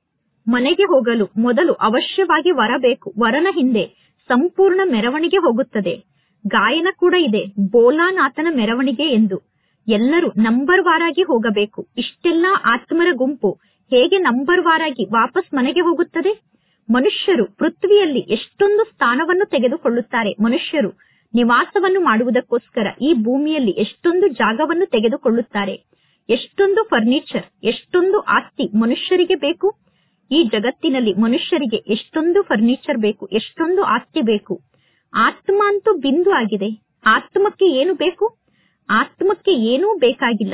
ಮನೆಗೆ ಹೋಗಲು ಮೊದಲು ಅವಶ್ಯವಾಗಿ ವರ ಬೇಕು ವರನ ಹಿಂದೆ ಸಂಪೂರ್ಣ ಮೆರವಣಿಗೆ ಹೋಗುತ್ತದೆ ಗಾಯನ ಕೂಡ ಇದೆ ಬೋಲಾನಾಥನ ಮೆರವಣಿಗೆ ಎಂದು ಎಲ್ಲರೂ ನಂಬರ್ ವಾರಾಗಿ ಹೋಗಬೇಕು ಇಷ್ಟೆಲ್ಲಾ ಆತ್ಮರ ಗುಂಪು ಹೇಗೆ ನಂಬರ್ ವಾರಾಗಿ ವಾಪಸ್ ಮನೆಗೆ ಹೋಗುತ್ತದೆ ಮನುಷ್ಯರು ಪೃಥ್ವಿಯಲ್ಲಿ ಎಷ್ಟೊಂದು ಸ್ಥಾನವನ್ನು ತೆಗೆದುಕೊಳ್ಳುತ್ತಾರೆ ಮನುಷ್ಯರು ನಿವಾಸವನ್ನು ಮಾಡುವುದಕ್ಕೋಸ್ಕರ ಈ ಭೂಮಿಯಲ್ಲಿ ಎಷ್ಟೊಂದು ಜಾಗವನ್ನು ತೆಗೆದುಕೊಳ್ಳುತ್ತಾರೆ ಎಷ್ಟೊಂದು ಫರ್ನಿಚರ್ ಎಷ್ಟೊಂದು ಆಸ್ತಿ ಮನುಷ್ಯರಿಗೆ ಬೇಕು ಈ ಜಗತ್ತಿನಲ್ಲಿ ಮನುಷ್ಯರಿಗೆ ಎಷ್ಟೊಂದು ಫರ್ನಿಚರ್ ಬೇಕು ಎಷ್ಟೊಂದು ಆಸ್ತಿ ಬೇಕು ಆತ್ಮ ಅಂತೂ ಬಿಂದು ಆಗಿದೆ ಆತ್ಮಕ್ಕೆ ಏನು ಬೇಕು ಆತ್ಮಕ್ಕೆ ಏನೂ ಬೇಕಾಗಿಲ್ಲ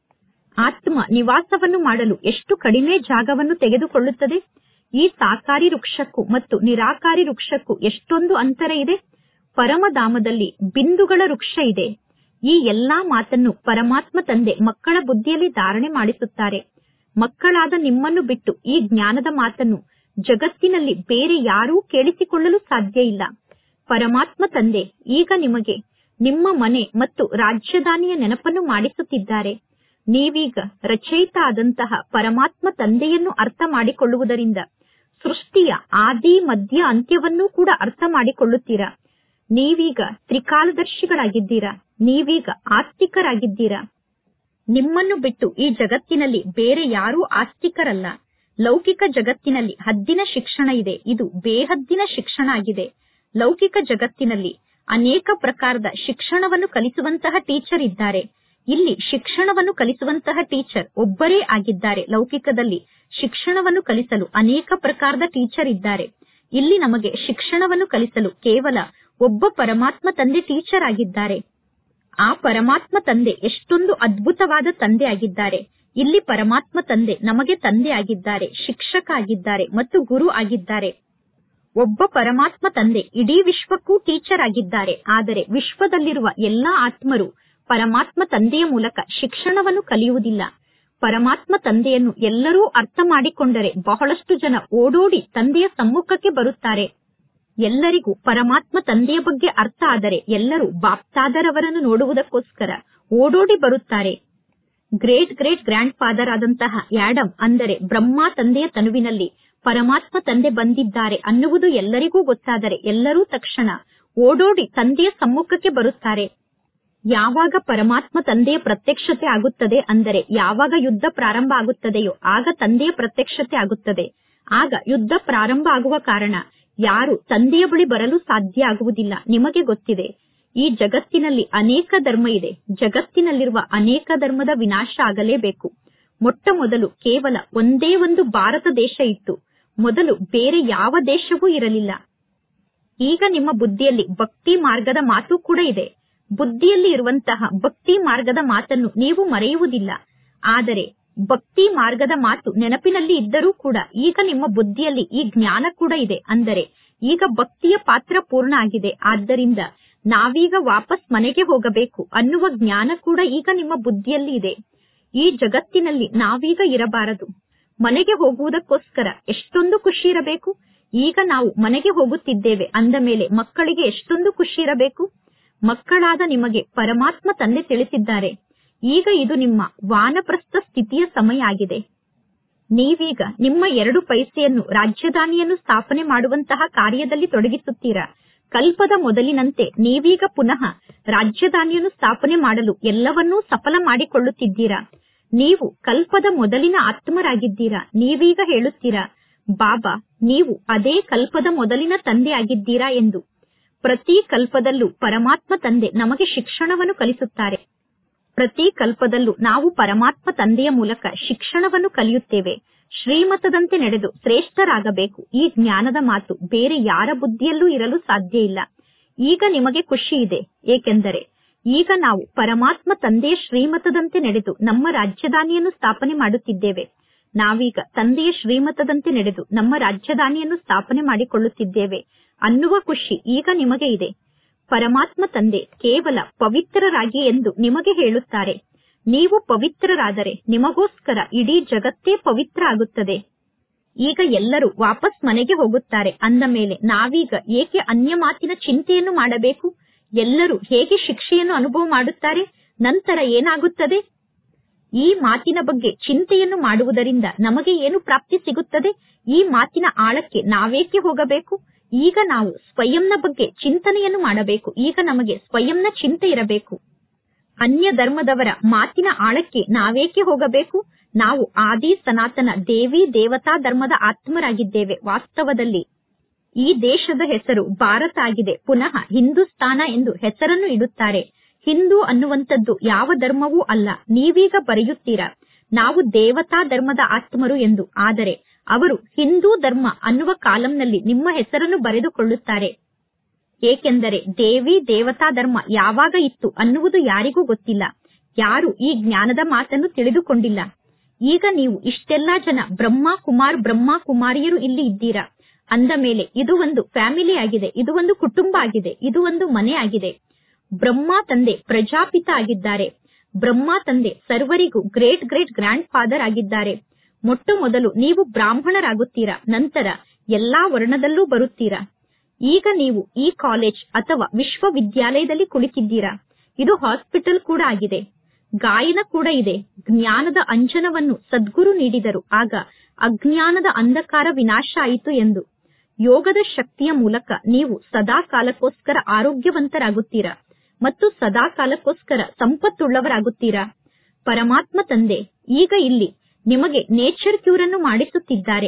ಆತ್ಮ ನಿವಾಸವನ್ನು ಮಾಡಲು ಎಷ್ಟು ಕಡಿಮೆ ಜಾಗವನ್ನು ತೆಗೆದುಕೊಳ್ಳುತ್ತದೆ ಈ ಸಾಕಾರಿ ವೃಕ್ಷಕ್ಕೂ ಮತ್ತು ನಿರಾಕಾರಿ ವೃಕ್ಷಕ್ಕೂ ಎಷ್ಟೊಂದು ಅಂತರ ಇದೆ ಪರಮಧಾಮದಲ್ಲಿ ಬಿಂದುಗಳ ವೃಕ್ಷ ಇದೆ ಈ ಎಲ್ಲಾ ಮಾತನ್ನು ಪರಮಾತ್ಮ ತಂದೆ ಮಕ್ಕಳ ಬುದ್ಧಿಯಲ್ಲಿ ಧಾರಣೆ ಮಾಡಿಸುತ್ತಾರೆ ಮಕ್ಕಳಾದ ನಿಮ್ಮನ್ನು ಬಿಟ್ಟು ಈ ಜ್ಞಾನದ ಮಾತನ್ನು ಜಗತ್ತಿನಲ್ಲಿ ಬೇರೆ ಯಾರೂ ಕೇಳಿಸಿಕೊಳ್ಳಲು ಸಾಧ್ಯ ಇಲ್ಲ ಪರಮಾತ್ಮ ತಂದೆ ಈಗ ನಿಮಗೆ ನಿಮ್ಮ ಮನೆ ಮತ್ತು ರಾಜ್ಯಧಾನಿಯ ನೆನಪನ್ನು ಮಾಡಿಸುತ್ತಿದ್ದಾರೆ ನೀವೀಗ ರಚಯಿತ ಆದಂತಹ ಪರಮಾತ್ಮ ತಂದೆಯನ್ನು ಅರ್ಥ ಮಾಡಿಕೊಳ್ಳುವುದರಿಂದ ಸೃಷ್ಟಿಯ ಆದಿ ಮಧ್ಯ ಅಂತ್ಯವನ್ನೂ ಕೂಡ ಅರ್ಥ ಮಾಡಿಕೊಳ್ಳುತ್ತೀರಾ ನೀವೀಗ ತ್ರಿಕಾಲದರ್ಶಿಗಳಾಗಿದ್ದೀರಾ ನೀವೀಗ ಆಸ್ತಿಕರಾಗಿದ್ದೀರಾ ನಿಮ್ಮನ್ನು ಬಿಟ್ಟು ಈ ಜಗತ್ತಿನಲ್ಲಿ ಬೇರೆ ಯಾರೂ ಆಸ್ತಿಕರಲ್ಲ ಲೌಕಿಕ ಜಗತ್ತಿನಲ್ಲಿ ಹದ್ದಿನ ಶಿಕ್ಷಣ ಇದೆ ಇದು ಬೇಹದ್ದಿನ ಶಿಕ್ಷಣ ಆಗಿದೆ ಲೌಕಿಕ ಜಗತ್ತಿನಲ್ಲಿ ಅನೇಕ ಪ್ರಕಾರದ ಶಿಕ್ಷಣವನ್ನು ಕಲಿಸುವಂತಹ ಟೀಚರ್ ಇದ್ದಾರೆ ಇಲ್ಲಿ ಶಿಕ್ಷಣವನ್ನು ಕಲಿಸುವಂತಹ ಟೀಚರ್ ಒಬ್ಬರೇ ಆಗಿದ್ದಾರೆ ಲೌಕಿಕದಲ್ಲಿ ಶಿಕ್ಷಣವನ್ನು ಕಲಿಸಲು ಅನೇಕ ಪ್ರಕಾರದ ಟೀಚರ್ ಇದ್ದಾರೆ ಇಲ್ಲಿ ನಮಗೆ ಶಿಕ್ಷಣವನ್ನು ಕಲಿಸಲು ಕೇವಲ ಒಬ್ಬ ಪರಮಾತ್ಮ ತಂದೆ ಟೀಚರ್ ಆಗಿದ್ದಾರೆ ಆ ಪರಮಾತ್ಮ ತಂದೆ ಎಷ್ಟೊಂದು ಅದ್ಭುತವಾದ ತಂದೆ ಆಗಿದ್ದಾರೆ ಇಲ್ಲಿ ಪರಮಾತ್ಮ ತಂದೆ ನಮಗೆ ತಂದೆ ಆಗಿದ್ದಾರೆ ಶಿಕ್ಷಕ ಆಗಿದ್ದಾರೆ ಮತ್ತು ಗುರು ಆಗಿದ್ದಾರೆ ಒಬ್ಬ ಪರಮಾತ್ಮ ತಂದೆ ಇಡೀ ವಿಶ್ವಕ್ಕೂ ಟೀಚರ್ ಆಗಿದ್ದಾರೆ ಆದರೆ ವಿಶ್ವದಲ್ಲಿರುವ ಎಲ್ಲಾ ಆತ್ಮರು ಪರಮಾತ್ಮ ತಂದೆಯ ಮೂಲಕ ಶಿಕ್ಷಣವನ್ನು ಕಲಿಯುವುದಿಲ್ಲ ಪರಮಾತ್ಮ ತಂದೆಯನ್ನು ಎಲ್ಲರೂ ಅರ್ಥ ಮಾಡಿಕೊಂಡರೆ ಬಹಳಷ್ಟು ಜನ ಓಡೋಡಿ ತಂದೆಯ ಸಮ್ಮುಖಕ್ಕೆ ಬರುತ್ತಾರೆ ಎಲ್ಲರಿಗೂ ಪರಮಾತ್ಮ ತಂದೆಯ ಬಗ್ಗೆ ಅರ್ಥ ಆದರೆ ಎಲ್ಲರೂ ಬಾಪ್ತಾದರವರನ್ನು ನೋಡುವುದಕ್ಕೋಸ್ಕರ ಓಡೋಡಿ ಬರುತ್ತಾರೆ ಗ್ರೇಟ್ ಗ್ರೇಟ್ ಗ್ರ್ಯಾಂಡ್ ಫಾದರ್ ಆದಂತಹ ಯಾಡಮ್ ಅಂದರೆ ಬ್ರಹ್ಮ ತಂದೆಯ ತನುವಿನಲ್ಲಿ ಪರಮಾತ್ಮ ತಂದೆ ಬಂದಿದ್ದಾರೆ ಅನ್ನುವುದು ಎಲ್ಲರಿಗೂ ಗೊತ್ತಾದರೆ ಎಲ್ಲರೂ ತಕ್ಷಣ ಓಡೋಡಿ ತಂದೆಯ ಸಮ್ಮುಖಕ್ಕೆ ಬರುತ್ತಾರೆ ಯಾವಾಗ ಪರಮಾತ್ಮ ತಂದೆಯ ಪ್ರತ್ಯಕ್ಷತೆ ಆಗುತ್ತದೆ ಅಂದರೆ ಯಾವಾಗ ಯುದ್ಧ ಪ್ರಾರಂಭ ಆಗುತ್ತದೆಯೋ ಆಗ ತಂದೆಯ ಪ್ರತ್ಯಕ್ಷತೆ ಆಗುತ್ತದೆ ಆಗ ಯುದ್ಧ ಪ್ರಾರಂಭ ಆಗುವ ಕಾರಣ ಯಾರು ತಂದೆಯ ಬಳಿ ಬರಲು ಸಾಧ್ಯ ಆಗುವುದಿಲ್ಲ ನಿಮಗೆ ಗೊತ್ತಿದೆ ಈ ಜಗತ್ತಿನಲ್ಲಿ ಅನೇಕ ಧರ್ಮ ಇದೆ ಜಗತ್ತಿನಲ್ಲಿರುವ ಅನೇಕ ಧರ್ಮದ ವಿನಾಶ ಆಗಲೇಬೇಕು ಮೊಟ್ಟ ಮೊದಲು ಕೇವಲ ಒಂದೇ ಒಂದು ಭಾರತ ದೇಶ ಇತ್ತು ಮೊದಲು ಬೇರೆ ಯಾವ ದೇಶವೂ ಇರಲಿಲ್ಲ ಈಗ ನಿಮ್ಮ ಬುದ್ಧಿಯಲ್ಲಿ ಭಕ್ತಿ ಮಾರ್ಗದ ಮಾತು ಕೂಡ ಇದೆ ಬುದ್ಧಿಯಲ್ಲಿ ಇರುವಂತಹ ಭಕ್ತಿ ಮಾರ್ಗದ ಮಾತನ್ನು ನೀವು ಮರೆಯುವುದಿಲ್ಲ ಆದರೆ ಭಕ್ತಿ ಮಾರ್ಗದ ಮಾತು ನೆನಪಿನಲ್ಲಿ ಇದ್ದರೂ ಕೂಡ ಈಗ ನಿಮ್ಮ ಬುದ್ಧಿಯಲ್ಲಿ ಈ ಜ್ಞಾನ ಕೂಡ ಇದೆ ಅಂದರೆ ಈಗ ಭಕ್ತಿಯ ಪಾತ್ರ ಪೂರ್ಣ ಆಗಿದೆ ಆದ್ದರಿಂದ ನಾವೀಗ ವಾಪಸ್ ಮನೆಗೆ ಹೋಗಬೇಕು ಅನ್ನುವ ಜ್ಞಾನ ಕೂಡ ಈಗ ನಿಮ್ಮ ಬುದ್ಧಿಯಲ್ಲಿ ಇದೆ ಈ ಜಗತ್ತಿನಲ್ಲಿ ನಾವೀಗ ಇರಬಾರದು ಮನೆಗೆ ಹೋಗುವುದಕ್ಕೋಸ್ಕರ ಎಷ್ಟೊಂದು ಖುಷಿ ಇರಬೇಕು ಈಗ ನಾವು ಮನೆಗೆ ಹೋಗುತ್ತಿದ್ದೇವೆ ಅಂದ ಮೇಲೆ ಮಕ್ಕಳಿಗೆ ಎಷ್ಟೊಂದು ಖುಷಿ ಇರಬೇಕು ಮಕ್ಕಳಾದ ನಿಮಗೆ ಪರಮಾತ್ಮ ತಂದೆ ತಿಳಿಸಿದ್ದಾರೆ ಈಗ ಇದು ನಿಮ್ಮ ವಾನಪ್ರಸ್ಥ ಸ್ಥಿತಿಯ ಸಮಯ ಆಗಿದೆ ನೀವೀಗ ನಿಮ್ಮ ಎರಡು ಪೈಸೆಯನ್ನು ರಾಜಧಾನಿಯನ್ನು ಸ್ಥಾಪನೆ ಮಾಡುವಂತಹ ಕಾರ್ಯದಲ್ಲಿ ತೊಡಗಿಸುತ್ತೀರಾ ಕಲ್ಪದ ಮೊದಲಿನಂತೆ ನೀವೀಗ ಪುನಃ ರಾಜಧಾನಿಯನ್ನು ಸ್ಥಾಪನೆ ಮಾಡಲು ಎಲ್ಲವನ್ನೂ ಸಫಲ ಮಾಡಿಕೊಳ್ಳುತ್ತಿದ್ದೀರಾ ನೀವು ಕಲ್ಪದ ಮೊದಲಿನ ಆತ್ಮರಾಗಿದ್ದೀರಾ ನೀವೀಗ ಹೇಳುತ್ತೀರಾ ಬಾಬಾ ನೀವು ಅದೇ ಕಲ್ಪದ ಮೊದಲಿನ ತಂದೆ ಆಗಿದ್ದೀರಾ ಎಂದು ಪ್ರತಿ ಕಲ್ಪದಲ್ಲೂ ಪರಮಾತ್ಮ ತಂದೆ ನಮಗೆ ಶಿಕ್ಷಣವನ್ನು ಕಲಿಸುತ್ತಾರೆ ಪ್ರತಿ ಕಲ್ಪದಲ್ಲೂ ನಾವು ಪರಮಾತ್ಮ ತಂದೆಯ ಮೂಲಕ ಶಿಕ್ಷಣವನ್ನು ಕಲಿಯುತ್ತೇವೆ ಶ್ರೀಮತದಂತೆ ನಡೆದು ಶ್ರೇಷ್ಠರಾಗಬೇಕು ಈ ಜ್ಞಾನದ ಮಾತು ಬೇರೆ ಯಾರ ಬುದ್ಧಿಯಲ್ಲೂ ಇರಲು ಸಾಧ್ಯ ಇಲ್ಲ ಈಗ ನಿಮಗೆ ಖುಷಿ ಇದೆ ಏಕೆಂದರೆ ಈಗ ನಾವು ಪರಮಾತ್ಮ ತಂದೆಯ ಶ್ರೀಮತದಂತೆ ನಡೆದು ನಮ್ಮ ರಾಜಧಾನಿಯನ್ನು ಸ್ಥಾಪನೆ ಮಾಡುತ್ತಿದ್ದೇವೆ ನಾವೀಗ ತಂದೆಯ ಶ್ರೀಮತದಂತೆ ನಡೆದು ನಮ್ಮ ರಾಜಧಾನಿಯನ್ನು ಸ್ಥಾಪನೆ ಮಾಡಿಕೊಳ್ಳುತ್ತಿದ್ದೇವೆ ಅನ್ನುವ ಖುಷಿ ಈಗ ನಿಮಗೆ ಇದೆ ಪರಮಾತ್ಮ ತಂದೆ ಕೇವಲ ಪವಿತ್ರರಾಗಿ ಎಂದು ನಿಮಗೆ ಹೇಳುತ್ತಾರೆ ನೀವು ಪವಿತ್ರರಾದರೆ ನಿಮಗೋಸ್ಕರ ಇಡೀ ಜಗತ್ತೇ ಪವಿತ್ರ ಆಗುತ್ತದೆ ಈಗ ಎಲ್ಲರೂ ವಾಪಸ್ ಮನೆಗೆ ಹೋಗುತ್ತಾರೆ ಅಂದ ಮೇಲೆ ನಾವೀಗ ಏಕೆ ಅನ್ಯ ಮಾತಿನ ಚಿಂತೆಯನ್ನು ಮಾಡಬೇಕು ಎಲ್ಲರೂ ಹೇಗೆ ಶಿಕ್ಷೆಯನ್ನು ಅನುಭವ ಮಾಡುತ್ತಾರೆ ನಂತರ ಏನಾಗುತ್ತದೆ ಈ ಮಾತಿನ ಬಗ್ಗೆ ಚಿಂತೆಯನ್ನು ಮಾಡುವುದರಿಂದ ನಮಗೆ ಏನು ಪ್ರಾಪ್ತಿ ಸಿಗುತ್ತದೆ ಈ ಮಾತಿನ ಆಳಕ್ಕೆ ನಾವೇಕೆ ಹೋಗಬೇಕು ಈಗ ನಾವು ಸ್ವಯಂನ ಬಗ್ಗೆ ಚಿಂತನೆಯನ್ನು ಮಾಡಬೇಕು ಈಗ ನಮಗೆ ಸ್ವಯಂನ ಚಿಂತೆ ಇರಬೇಕು ಅನ್ಯ ಧರ್ಮದವರ ಮಾತಿನ ಆಳಕ್ಕೆ ನಾವೇಕೆ ಹೋಗಬೇಕು ನಾವು ಆದಿ ಸನಾತನ ದೇವಿ ದೇವತಾ ಧರ್ಮದ ಆತ್ಮರಾಗಿದ್ದೇವೆ ವಾಸ್ತವದಲ್ಲಿ ಈ ದೇಶದ ಹೆಸರು ಭಾರತ ಆಗಿದೆ ಪುನಃ ಹಿಂದೂಸ್ತಾನ ಎಂದು ಹೆಸರನ್ನು ಇಡುತ್ತಾರೆ ಹಿಂದೂ ಅನ್ನುವಂಥದ್ದು ಯಾವ ಧರ್ಮವೂ ಅಲ್ಲ ನೀವೀಗ ಬರೆಯುತ್ತೀರಾ ನಾವು ದೇವತಾ ಧರ್ಮದ ಆತ್ಮರು ಎಂದು ಆದರೆ ಅವರು ಹಿಂದೂ ಧರ್ಮ ಅನ್ನುವ ಕಾಲಂನಲ್ಲಿ ನಿಮ್ಮ ಹೆಸರನ್ನು ಬರೆದುಕೊಳ್ಳುತ್ತಾರೆ ಏಕೆಂದರೆ ದೇವಿ ದೇವತಾ ಧರ್ಮ ಯಾವಾಗ ಇತ್ತು ಅನ್ನುವುದು ಯಾರಿಗೂ ಗೊತ್ತಿಲ್ಲ ಯಾರು ಈ ಜ್ಞಾನದ ಮಾತನ್ನು ತಿಳಿದುಕೊಂಡಿಲ್ಲ ಈಗ ನೀವು ಇಷ್ಟೆಲ್ಲಾ ಜನ ಬ್ರಹ್ಮ ಕುಮಾರ್ ಬ್ರಹ್ಮ ಕುಮಾರಿಯರು ಇಲ್ಲಿ ಇದ್ದೀರಾ ಅಂದ ಮೇಲೆ ಇದು ಒಂದು ಫ್ಯಾಮಿಲಿ ಆಗಿದೆ ಇದು ಒಂದು ಕುಟುಂಬ ಆಗಿದೆ ಇದು ಒಂದು ಮನೆ ಆಗಿದೆ ಬ್ರಹ್ಮ ತಂದೆ ಪ್ರಜಾಪಿತ ಆಗಿದ್ದಾರೆ ಬ್ರಹ್ಮ ತಂದೆ ಸರ್ವರಿಗೂ ಗ್ರೇಟ್ ಗ್ರೇಟ್ ಗ್ರ್ಯಾಂಡ್ ಫಾದರ್ ಆಗಿದ್ದಾರೆ ಮೊಟ್ಟ ಮೊದಲು ನೀವು ಬ್ರಾಹ್ಮಣರಾಗುತ್ತೀರಾ ನಂತರ ಎಲ್ಲಾ ವರ್ಣದಲ್ಲೂ ಬರುತ್ತೀರಾ ಈಗ ನೀವು ಈ ಕಾಲೇಜ್ ಅಥವಾ ವಿಶ್ವವಿದ್ಯಾಲಯದಲ್ಲಿ ಕುಳಿತಿದ್ದೀರಾ ಇದು ಹಾಸ್ಪಿಟಲ್ ಕೂಡ ಆಗಿದೆ ಗಾಯನ ಕೂಡ ಇದೆ ಜ್ಞಾನದ ಅಂಜನವನ್ನು ಸದ್ಗುರು ನೀಡಿದರು ಆಗ ಅಜ್ಞಾನದ ಅಂಧಕಾರ ವಿನಾಶ ಆಯಿತು ಎಂದು ಯೋಗದ ಶಕ್ತಿಯ ಮೂಲಕ ನೀವು ಸದಾ ಕಾಲಕ್ಕೋಸ್ಕರ ಆರೋಗ್ಯವಂತರಾಗುತ್ತೀರಾ ಮತ್ತು ಸದಾ ಕಾಲಕ್ಕೋಸ್ಕರ ಸಂಪತ್ತುಳ್ಳವರಾಗುತ್ತೀರಾ ಪರಮಾತ್ಮ ತಂದೆ ಈಗ ಇಲ್ಲಿ ನಿಮಗೆ ನೇಚರ್ ಕ್ಯೂರ್ ಅನ್ನು ಮಾಡಿಸುತ್ತಿದ್ದಾರೆ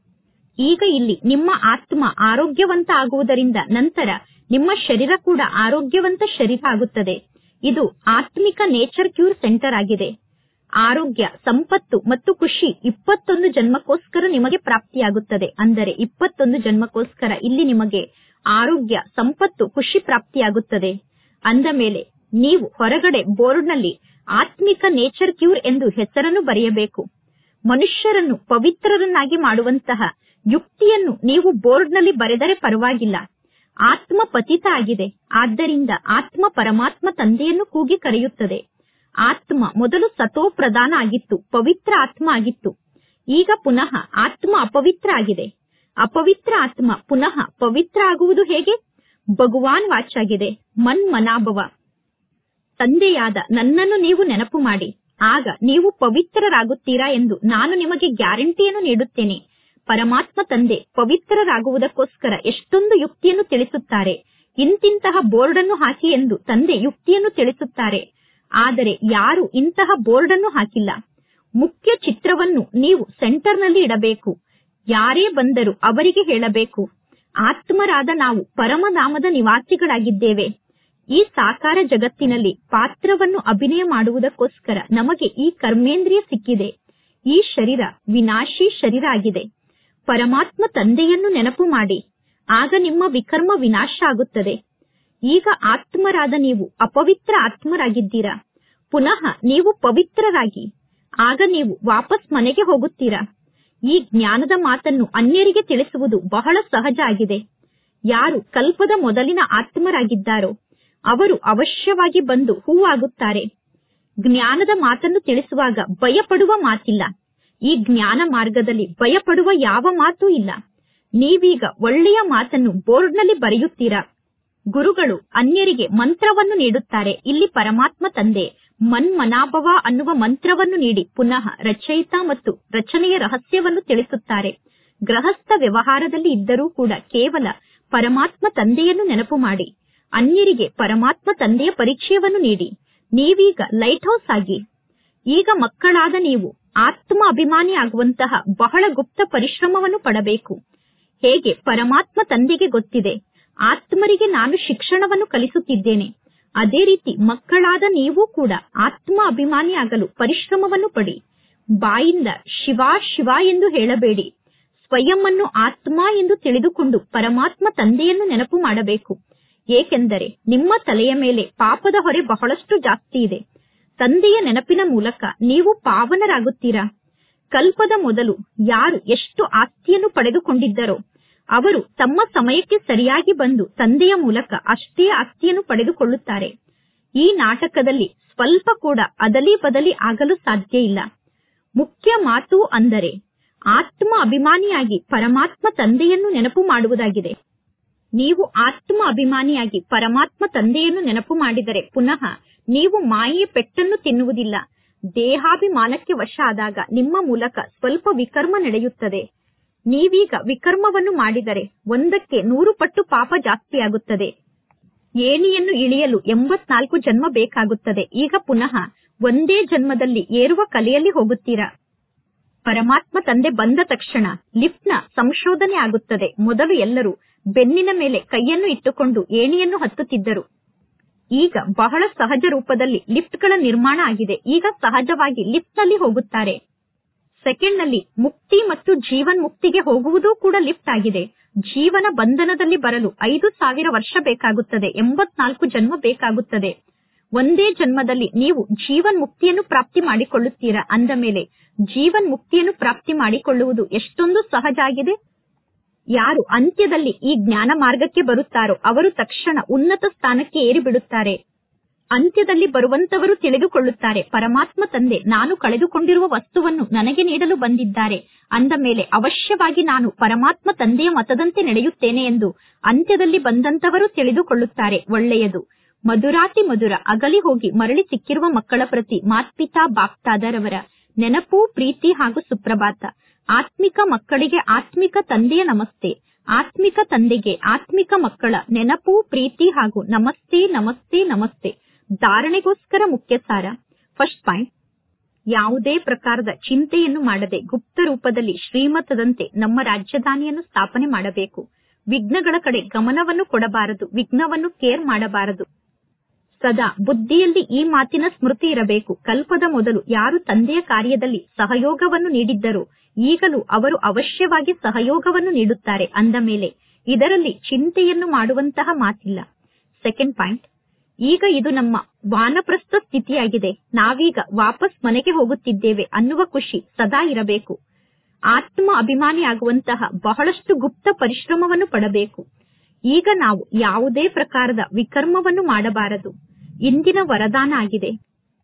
ಈಗ ಇಲ್ಲಿ ನಿಮ್ಮ ಆತ್ಮ ಆರೋಗ್ಯವಂತ ಆಗುವುದರಿಂದ ನಂತರ ನಿಮ್ಮ ಶರೀರ ಕೂಡ ಆರೋಗ್ಯವಂತ ಶರೀರ ಆಗುತ್ತದೆ ಇದು ಆತ್ಮಿಕ ನೇಚರ್ ಕ್ಯೂರ್ ಸೆಂಟರ್ ಆಗಿದೆ ಆರೋಗ್ಯ ಸಂಪತ್ತು ಮತ್ತು ಖುಷಿ ಇಪ್ಪತ್ತೊಂದು ಜನ್ಮಕ್ಕೋಸ್ಕರ ನಿಮಗೆ ಪ್ರಾಪ್ತಿಯಾಗುತ್ತದೆ ಅಂದರೆ ಇಪ್ಪತ್ತೊಂದು ಜನ್ಮಕ್ಕೋಸ್ಕರ ಇಲ್ಲಿ ನಿಮಗೆ ಆರೋಗ್ಯ ಸಂಪತ್ತು ಖುಷಿ ಪ್ರಾಪ್ತಿಯಾಗುತ್ತದೆ ಅಂದ ಮೇಲೆ ನೀವು ಹೊರಗಡೆ ಬೋರ್ಡ್ನಲ್ಲಿ ಆತ್ಮಿಕ ನೇಚರ್ ಕ್ಯೂರ್ ಎಂದು ಹೆಸರನ್ನು ಬರೆಯಬೇಕು ಮನುಷ್ಯರನ್ನು ಪವಿತ್ರರನ್ನಾಗಿ ಮಾಡುವಂತಹ ಯುಕ್ತಿಯನ್ನು ನೀವು ಬೋರ್ಡ್ನಲ್ಲಿ ಬರೆದರೆ ಪರವಾಗಿಲ್ಲ ಆತ್ಮ ಪತಿತ ಆಗಿದೆ ಆದ್ದರಿಂದ ಆತ್ಮ ಪರಮಾತ್ಮ ತಂದೆಯನ್ನು ಕೂಗಿ ಕರೆಯುತ್ತದೆ ಆತ್ಮ ಮೊದಲು ಸತೋ ಪ್ರಧಾನ ಆಗಿತ್ತು ಪವಿತ್ರ ಆತ್ಮ ಆಗಿತ್ತು ಈಗ ಪುನಃ ಆತ್ಮ ಅಪವಿತ್ರ ಆಗಿದೆ ಅಪವಿತ್ರ ಆತ್ಮ ಪುನಃ ಪವಿತ್ರ ಆಗುವುದು ಹೇಗೆ ಭಗವಾನ್ ವಾಚಾಗಿದೆ ಮನ್ ಮನಾಭವ ತಂದೆಯಾದ ನನ್ನನ್ನು ನೀವು ನೆನಪು ಮಾಡಿ ಆಗ ನೀವು ಪವಿತ್ರರಾಗುತ್ತೀರಾ ಎಂದು ನಾನು ನಿಮಗೆ ಗ್ಯಾರಂಟಿಯನ್ನು ನೀಡುತ್ತೇನೆ ಪರಮಾತ್ಮ ತಂದೆ ಪವಿತ್ರರಾಗುವುದಕ್ಕೋಸ್ಕರ ಎಷ್ಟೊಂದು ಯುಕ್ತಿಯನ್ನು ತಿಳಿಸುತ್ತಾರೆ ಇಂತಿಂತಹ ಬೋರ್ಡ್ ಅನ್ನು ಹಾಕಿ ಎಂದು ತಂದೆ ಯುಕ್ತಿಯನ್ನು ತಿಳಿಸುತ್ತಾರೆ ಆದರೆ ಯಾರು ಇಂತಹ ಬೋರ್ಡ್ ಅನ್ನು ಹಾಕಿಲ್ಲ ಮುಖ್ಯ ಚಿತ್ರವನ್ನು ನೀವು ಸೆಂಟರ್ನಲ್ಲಿ ಇಡಬೇಕು ಯಾರೇ ಬಂದರೂ ಅವರಿಗೆ ಹೇಳಬೇಕು ಆತ್ಮರಾದ ನಾವು ಪರಮಧಾಮದ ನಿವಾಸಿಗಳಾಗಿದ್ದೇವೆ ಈ ಸಾಕಾರ ಜಗತ್ತಿನಲ್ಲಿ ಪಾತ್ರವನ್ನು ಅಭಿನಯ ಮಾಡುವುದಕ್ಕೋಸ್ಕರ ನಮಗೆ ಈ ಕರ್ಮೇಂದ್ರಿಯ ಸಿಕ್ಕಿದೆ ಈ ಶರೀರ ವಿನಾಶಿ ಶರೀರ ಆಗಿದೆ ಪರಮಾತ್ಮ ತಂದೆಯನ್ನು ನೆನಪು ಮಾಡಿ ಆಗ ನಿಮ್ಮ ವಿಕರ್ಮ ವಿನಾಶ ಆಗುತ್ತದೆ ಈಗ ಆತ್ಮರಾದ ನೀವು ಅಪವಿತ್ರ ಆತ್ಮರಾಗಿದ್ದೀರಾ ಪುನಃ ನೀವು ಪವಿತ್ರರಾಗಿ ಆಗ ನೀವು ವಾಪಸ್ ಮನೆಗೆ ಹೋಗುತ್ತೀರಾ ಈ ಜ್ಞಾನದ ಮಾತನ್ನು ಅನ್ಯರಿಗೆ ತಿಳಿಸುವುದು ಬಹಳ ಸಹಜ ಆಗಿದೆ ಯಾರು ಕಲ್ಪದ ಮೊದಲಿನ ಆತ್ಮರಾಗಿದ್ದಾರೋ ಅವರು ಅವಶ್ಯವಾಗಿ ಬಂದು ಹೂವಾಗುತ್ತಾರೆ ಜ್ಞಾನದ ಮಾತನ್ನು ತಿಳಿಸುವಾಗ ಭಯಪಡುವ ಮಾತಿಲ್ಲ ಈ ಜ್ಞಾನ ಮಾರ್ಗದಲ್ಲಿ ಭಯಪಡುವ ಯಾವ ಮಾತೂ ಇಲ್ಲ ನೀವೀಗ ಒಳ್ಳೆಯ ಮಾತನ್ನು ಬೋರ್ಡ್ನಲ್ಲಿ ಬರೆಯುತ್ತೀರಾ ಗುರುಗಳು ಅನ್ಯರಿಗೆ ಮಂತ್ರವನ್ನು ನೀಡುತ್ತಾರೆ ಇಲ್ಲಿ ಪರಮಾತ್ಮ ತಂದೆ ಮನ್ಮನಾಭವ ಅನ್ನುವ ಮಂತ್ರವನ್ನು ನೀಡಿ ಪುನಃ ರಚಯಿತ ಮತ್ತು ರಚನೆಯ ರಹಸ್ಯವನ್ನು ತಿಳಿಸುತ್ತಾರೆ ಗೃಹಸ್ಥ ವ್ಯವಹಾರದಲ್ಲಿ ಇದ್ದರೂ ಕೂಡ ಕೇವಲ ಪರಮಾತ್ಮ ತಂದೆಯನ್ನು ನೆನಪು ಮಾಡಿ ಅನ್ಯರಿಗೆ ಪರಮಾತ್ಮ ತಂದೆಯ ಪರಿಚಯವನ್ನು ನೀಡಿ ನೀವೀಗ ಲೈಟ್ ಹೌಸ್ ಆಗಿ ಈಗ ಮಕ್ಕಳಾದ ನೀವು ಆತ್ಮ ಅಭಿಮಾನಿ ಆಗುವಂತಹ ಬಹಳ ಗುಪ್ತ ಪರಿಶ್ರಮವನ್ನು ಪಡಬೇಕು ಹೇಗೆ ಪರಮಾತ್ಮ ತಂದೆಗೆ ಗೊತ್ತಿದೆ ಆತ್ಮರಿಗೆ ನಾನು ಶಿಕ್ಷಣವನ್ನು ಕಲಿಸುತ್ತಿದ್ದೇನೆ ಅದೇ ರೀತಿ ಮಕ್ಕಳಾದ ನೀವು ಕೂಡ ಆತ್ಮ ಅಭಿಮಾನಿ ಆಗಲು ಪರಿಶ್ರಮವನ್ನು ಪಡಿ ಬಾಯಿಂದ ಶಿವ ಶಿವ ಎಂದು ಹೇಳಬೇಡಿ ಸ್ವಯಂ ಅನ್ನು ಆತ್ಮ ಎಂದು ತಿಳಿದುಕೊಂಡು ಪರಮಾತ್ಮ ತಂದೆಯನ್ನು ನೆನಪು ಮಾಡಬೇಕು ಏಕೆಂದರೆ ನಿಮ್ಮ ತಲೆಯ ಮೇಲೆ ಪಾಪದ ಹೊರೆ ಬಹಳಷ್ಟು ಜಾಸ್ತಿ ಇದೆ ತಂದೆಯ ನೆನಪಿನ ಮೂಲಕ ನೀವು ಪಾವನರಾಗುತ್ತೀರಾ ಕಲ್ಪದ ಮೊದಲು ಯಾರು ಎಷ್ಟು ಆಸ್ತಿಯನ್ನು ಪಡೆದುಕೊಂಡಿದ್ದರೋ ಅವರು ತಮ್ಮ ಸಮಯಕ್ಕೆ ಸರಿಯಾಗಿ ಬಂದು ತಂದೆಯ ಮೂಲಕ ಅಷ್ಟೇ ಆಸ್ತಿಯನ್ನು ಪಡೆದುಕೊಳ್ಳುತ್ತಾರೆ ಈ ನಾಟಕದಲ್ಲಿ ಸ್ವಲ್ಪ ಕೂಡ ಅದಲಿ ಬದಲಿ ಆಗಲು ಸಾಧ್ಯ ಇಲ್ಲ ಮುಖ್ಯ ಮಾತು ಅಂದರೆ ಆತ್ಮ ಅಭಿಮಾನಿಯಾಗಿ ಪರಮಾತ್ಮ ತಂದೆಯನ್ನು ನೆನಪು ಮಾಡುವುದಾಗಿದೆ ನೀವು ಆತ್ಮ ಅಭಿಮಾನಿಯಾಗಿ ಪರಮಾತ್ಮ ತಂದೆಯನ್ನು ನೆನಪು ಮಾಡಿದರೆ ಪುನಃ ನೀವು ಮಾಯೆಯ ಪೆಟ್ಟನ್ನು ತಿನ್ನುವುದಿಲ್ಲ ದೇಹಾಭಿಮಾನಕ್ಕೆ ವಶ ಆದಾಗ ನಿಮ್ಮ ಮೂಲಕ ಸ್ವಲ್ಪ ವಿಕರ್ಮ ನಡೆಯುತ್ತದೆ ನೀವೀಗ ವಿಕರ್ಮವನ್ನು ಮಾಡಿದರೆ ಒಂದಕ್ಕೆ ನೂರು ಪಟ್ಟು ಪಾಪ ಜಾಸ್ತಿಯಾಗುತ್ತದೆ ಏಣಿಯನ್ನು ಇಳಿಯಲು ಎಂಬತ್ನಾಲ್ಕು ಜನ್ಮ ಬೇಕಾಗುತ್ತದೆ ಈಗ ಪುನಃ ಒಂದೇ ಜನ್ಮದಲ್ಲಿ ಏರುವ ಕಲೆಯಲ್ಲಿ ಹೋಗುತ್ತೀರಾ ಪರಮಾತ್ಮ ತಂದೆ ಬಂದ ತಕ್ಷಣ ಲಿಫ್ಟ್ನ ಸಂಶೋಧನೆ ಆಗುತ್ತದೆ ಮೊದಲು ಎಲ್ಲರೂ ಬೆನ್ನಿನ ಮೇಲೆ ಕೈಯನ್ನು ಇಟ್ಟುಕೊಂಡು ಏಣಿಯನ್ನು ಹತ್ತುತ್ತಿದ್ದರು ಈಗ ಬಹಳ ಸಹಜ ರೂಪದಲ್ಲಿ ಲಿಫ್ಟ್ಗಳ ನಿರ್ಮಾಣ ಆಗಿದೆ ಈಗ ಸಹಜವಾಗಿ ಲಿಫ್ಟ್ನಲ್ಲಿ ಹೋಗುತ್ತಾರೆ ಸೆಕೆಂಡ್ನಲ್ಲಿ ಮುಕ್ತಿ ಮತ್ತು ಜೀವನ್ ಮುಕ್ತಿಗೆ ಹೋಗುವುದೂ ಕೂಡ ಲಿಫ್ಟ್ ಆಗಿದೆ ಜೀವನ ಬಂಧನದಲ್ಲಿ ಬರಲು ಐದು ಸಾವಿರ ವರ್ಷ ಬೇಕಾಗುತ್ತದೆ ಎಂಬತ್ನಾಲ್ಕು ಜನ್ಮ ಬೇಕಾಗುತ್ತದೆ ಒಂದೇ ಜನ್ಮದಲ್ಲಿ ನೀವು ಜೀವನ್ ಮುಕ್ತಿಯನ್ನು ಪ್ರಾಪ್ತಿ ಮಾಡಿಕೊಳ್ಳುತ್ತೀರಾ ಅಂದ ಮೇಲೆ ಜೀವನ್ ಮುಕ್ತಿಯನ್ನು ಪ್ರಾಪ್ತಿ ಮಾಡಿಕೊಳ್ಳುವುದು ಎಷ್ಟೊಂದು ಸಹಜ ಆಗಿದೆ ಯಾರು ಅಂತ್ಯದಲ್ಲಿ ಈ ಜ್ಞಾನ ಮಾರ್ಗಕ್ಕೆ ಬರುತ್ತಾರೋ ಅವರು ತಕ್ಷಣ ಉನ್ನತ ಸ್ಥಾನಕ್ಕೆ ಏರಿ ಬಿಡುತ್ತಾರೆ ಅಂತ್ಯದಲ್ಲಿ ಬರುವಂತವರು ತಿಳಿದುಕೊಳ್ಳುತ್ತಾರೆ ಪರಮಾತ್ಮ ತಂದೆ ನಾನು ಕಳೆದುಕೊಂಡಿರುವ ವಸ್ತುವನ್ನು ನನಗೆ ನೀಡಲು ಬಂದಿದ್ದಾರೆ ಅಂದ ಮೇಲೆ ಅವಶ್ಯವಾಗಿ ನಾನು ಪರಮಾತ್ಮ ತಂದೆಯ ಮತದಂತೆ ನಡೆಯುತ್ತೇನೆ ಎಂದು ಅಂತ್ಯದಲ್ಲಿ ಬಂದಂತವರು ತಿಳಿದುಕೊಳ್ಳುತ್ತಾರೆ ಒಳ್ಳೆಯದು ಮಧುರಾತಿ ಮಧುರ ಅಗಲಿ ಹೋಗಿ ಮರಳಿ ಸಿಕ್ಕಿರುವ ಮಕ್ಕಳ ಪ್ರತಿ ಮಾತ್ಪಿತಾ ಬಾಪ್ತಾದರವರ ನೆನಪು ಪ್ರೀತಿ ಹಾಗೂ ಸುಪ್ರಭಾತ ಆತ್ಮಿಕ ಮಕ್ಕಳಿಗೆ ಆತ್ಮಿಕ ತಂದೆಯ ನಮಸ್ತೆ ಆತ್ಮಿಕ ತಂದೆಗೆ ಆತ್ಮಿಕ ಮಕ್ಕಳ ನೆನಪು ಪ್ರೀತಿ ಹಾಗೂ ನಮಸ್ತೆ ನಮಸ್ತೆ ನಮಸ್ತೆ ಧಾರಣೆಗೋಸ್ಕರ ಮುಖ್ಯ ಸಾರ ಫಸ್ಟ್ ಪಾಯಿಂಟ್ ಯಾವುದೇ ಪ್ರಕಾರದ ಚಿಂತೆಯನ್ನು ಮಾಡದೆ ಗುಪ್ತ ರೂಪದಲ್ಲಿ ಶ್ರೀಮತದಂತೆ ನಮ್ಮ ರಾಜಧಾನಿಯನ್ನು ಸ್ಥಾಪನೆ ಮಾಡಬೇಕು ವಿಘ್ನಗಳ ಕಡೆ ಗಮನವನ್ನು ಕೊಡಬಾರದು ವಿಘ್ನವನ್ನು ಕೇರ್ ಮಾಡಬಾರದು ಸದಾ ಬುದ್ಧಿಯಲ್ಲಿ ಈ ಮಾತಿನ ಸ್ಮೃತಿ ಇರಬೇಕು ಕಲ್ಪದ ಮೊದಲು ಯಾರು ತಂದೆಯ ಕಾರ್ಯದಲ್ಲಿ ಸಹಯೋಗವನ್ನು ನೀಡಿದ್ದರೋ ಈಗಲೂ ಅವರು ಅವಶ್ಯವಾಗಿ ಸಹಯೋಗವನ್ನು ನೀಡುತ್ತಾರೆ ಅಂದ ಮೇಲೆ ಇದರಲ್ಲಿ ಚಿಂತೆಯನ್ನು ಮಾಡುವಂತಹ ಮಾತಿಲ್ಲ ಸೆಕೆಂಡ್ ಪಾಯಿಂಟ್ ಈಗ ಇದು ನಮ್ಮ ವಾನಪ್ರಸ್ಥ ಸ್ಥಿತಿಯಾಗಿದೆ ನಾವೀಗ ವಾಪಸ್ ಮನೆಗೆ ಹೋಗುತ್ತಿದ್ದೇವೆ ಅನ್ನುವ ಖುಷಿ ಸದಾ ಇರಬೇಕು ಆತ್ಮ ಅಭಿಮಾನಿ ಆಗುವಂತಹ ಬಹಳಷ್ಟು ಗುಪ್ತ ಪರಿಶ್ರಮವನ್ನು ಪಡಬೇಕು ಈಗ ನಾವು ಯಾವುದೇ ಪ್ರಕಾರದ ವಿಕರ್ಮವನ್ನು ಮಾಡಬಾರದು ಇಂದಿನ ವರದಾನ ಆಗಿದೆ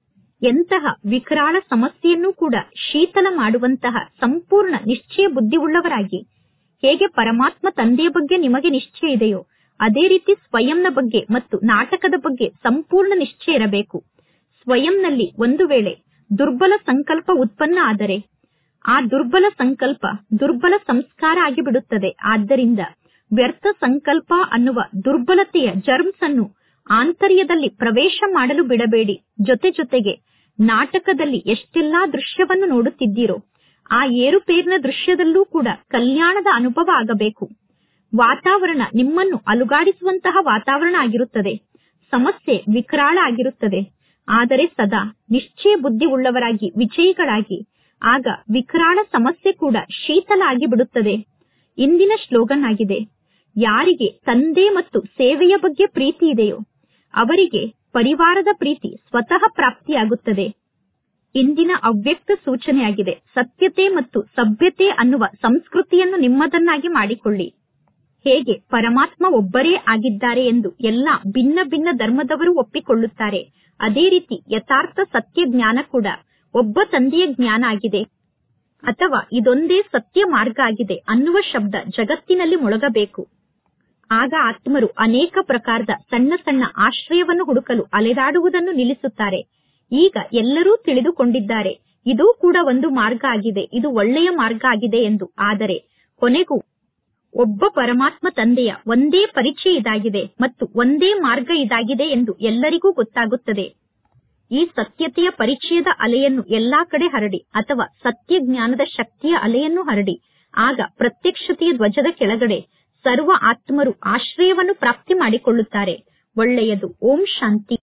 ಎಂತಹ ವಿಕರಾಳ ಸಮಸ್ಯೆಯನ್ನು ಕೂಡ ಶೀತಲ ಮಾಡುವಂತಹ ಸಂಪೂರ್ಣ ನಿಶ್ಚಯ ಬುದ್ಧಿವುಳ್ಳವರಾಗಿ ಹೇಗೆ ಪರಮಾತ್ಮ ತಂದೆಯ ಬಗ್ಗೆ ನಿಮಗೆ ನಿಶ್ಚಯ ಇದೆಯೋ ಅದೇ ರೀತಿ ಸ್ವಯಂನ ಬಗ್ಗೆ ಮತ್ತು ನಾಟಕದ ಬಗ್ಗೆ ಸಂಪೂರ್ಣ ನಿಶ್ಚಯ ಇರಬೇಕು ಸ್ವಯಂನಲ್ಲಿ ಒಂದು ವೇಳೆ ದುರ್ಬಲ ಸಂಕಲ್ಪ ಉತ್ಪನ್ನ ಆದರೆ ಆ ದುರ್ಬಲ ಸಂಕಲ್ಪ ದುರ್ಬಲ ಸಂಸ್ಕಾರ ಆಗಿಬಿಡುತ್ತದೆ ಆದ್ದರಿಂದ ವ್ಯರ್ಥ ಸಂಕಲ್ಪ ಅನ್ನುವ ದುರ್ಬಲತೆಯ ಜರ್ಮ್ಸ್ ಅನ್ನು ಆಂತರ್ಯದಲ್ಲಿ ಪ್ರವೇಶ ಮಾಡಲು ಬಿಡಬೇಡಿ ಜೊತೆ ಜೊತೆಗೆ ನಾಟಕದಲ್ಲಿ ಎಷ್ಟೆಲ್ಲಾ ದೃಶ್ಯವನ್ನು ನೋಡುತ್ತಿದ್ದೀರೋ ಆ ಏರುಪೇರಿನ ದೃಶ್ಯದಲ್ಲೂ ಕೂಡ ಕಲ್ಯಾಣದ ಅನುಭವ ಆಗಬೇಕು ವಾತಾವರಣ ನಿಮ್ಮನ್ನು ಅಲುಗಾಡಿಸುವಂತಹ ವಾತಾವರಣ ಆಗಿರುತ್ತದೆ ಸಮಸ್ಯೆ ವಿಕರಾಳ ಆಗಿರುತ್ತದೆ ಆದರೆ ಸದಾ ನಿಶ್ಚಯ ಬುದ್ಧಿ ಉಳ್ಳವರಾಗಿ ವಿಜಯಿಗಳಾಗಿ ಆಗ ವಿಕರಾಳ ಸಮಸ್ಯೆ ಕೂಡ ಶೀತಲ ಆಗಿ ಬಿಡುತ್ತದೆ ಇಂದಿನ ಸ್ಲೋಗನ್ ಆಗಿದೆ ಯಾರಿಗೆ ತಂದೆ ಮತ್ತು ಸೇವೆಯ ಬಗ್ಗೆ ಪ್ರೀತಿ ಇದೆಯೋ ಅವರಿಗೆ ಪರಿವಾರದ ಪ್ರೀತಿ ಸ್ವತಃ ಪ್ರಾಪ್ತಿಯಾಗುತ್ತದೆ ಇಂದಿನ ಅವ್ಯಕ್ತ ಸೂಚನೆಯಾಗಿದೆ ಸತ್ಯತೆ ಮತ್ತು ಸಭ್ಯತೆ ಅನ್ನುವ ಸಂಸ್ಕೃತಿಯನ್ನು ನಿಮ್ಮದನ್ನಾಗಿ ಮಾಡಿಕೊಳ್ಳಿ ಹೇಗೆ ಪರಮಾತ್ಮ ಒಬ್ಬರೇ ಆಗಿದ್ದಾರೆ ಎಂದು ಎಲ್ಲಾ ಭಿನ್ನ ಭಿನ್ನ ಧರ್ಮದವರು ಒಪ್ಪಿಕೊಳ್ಳುತ್ತಾರೆ ಅದೇ ರೀತಿ ಯಥಾರ್ಥ ಸತ್ಯ ಜ್ಞಾನ ಕೂಡ ಒಬ್ಬ ತಂದೆಯ ಜ್ಞಾನ ಆಗಿದೆ ಅಥವಾ ಇದೊಂದೇ ಸತ್ಯ ಮಾರ್ಗ ಆಗಿದೆ ಅನ್ನುವ ಶಬ್ದ ಜಗತ್ತಿನಲ್ಲಿ ಮೊಳಗಬೇಕು ಆಗ ಆತ್ಮರು ಅನೇಕ ಪ್ರಕಾರದ ಸಣ್ಣ ಸಣ್ಣ ಆಶ್ರಯವನ್ನು ಹುಡುಕಲು ಅಲೆದಾಡುವುದನ್ನು ನಿಲ್ಲಿಸುತ್ತಾರೆ ಈಗ ಎಲ್ಲರೂ ತಿಳಿದುಕೊಂಡಿದ್ದಾರೆ ಇದು ಕೂಡ ಒಂದು ಮಾರ್ಗ ಆಗಿದೆ ಇದು ಒಳ್ಳೆಯ ಮಾರ್ಗ ಆಗಿದೆ ಎಂದು ಆದರೆ ಕೊನೆಗೂ ಒಬ್ಬ ಪರಮಾತ್ಮ ತಂದೆಯ ಒಂದೇ ಪರಿಚಯ ಇದಾಗಿದೆ ಮತ್ತು ಒಂದೇ ಮಾರ್ಗ ಇದಾಗಿದೆ ಎಂದು ಎಲ್ಲರಿಗೂ ಗೊತ್ತಾಗುತ್ತದೆ ಈ ಸತ್ಯತೆಯ ಪರಿಚಯದ ಅಲೆಯನ್ನು ಎಲ್ಲಾ ಕಡೆ ಹರಡಿ ಅಥವಾ ಸತ್ಯ ಜ್ಞಾನದ ಶಕ್ತಿಯ ಅಲೆಯನ್ನು ಹರಡಿ ಆಗ ಪ್ರತ್ಯಕ್ಷತೆಯ ಧ್ವಜದ ಕೆಳಗಡೆ ಸರ್ವ ಆತ್ಮರು ಆಶ್ರಯವನ್ನು ಪ್ರಾಪ್ತಿ ಮಾಡಿಕೊಳ್ಳುತ್ತಾರೆ ಒಳ್ಳೆಯದು ಓಂ ಶಾಂತಿ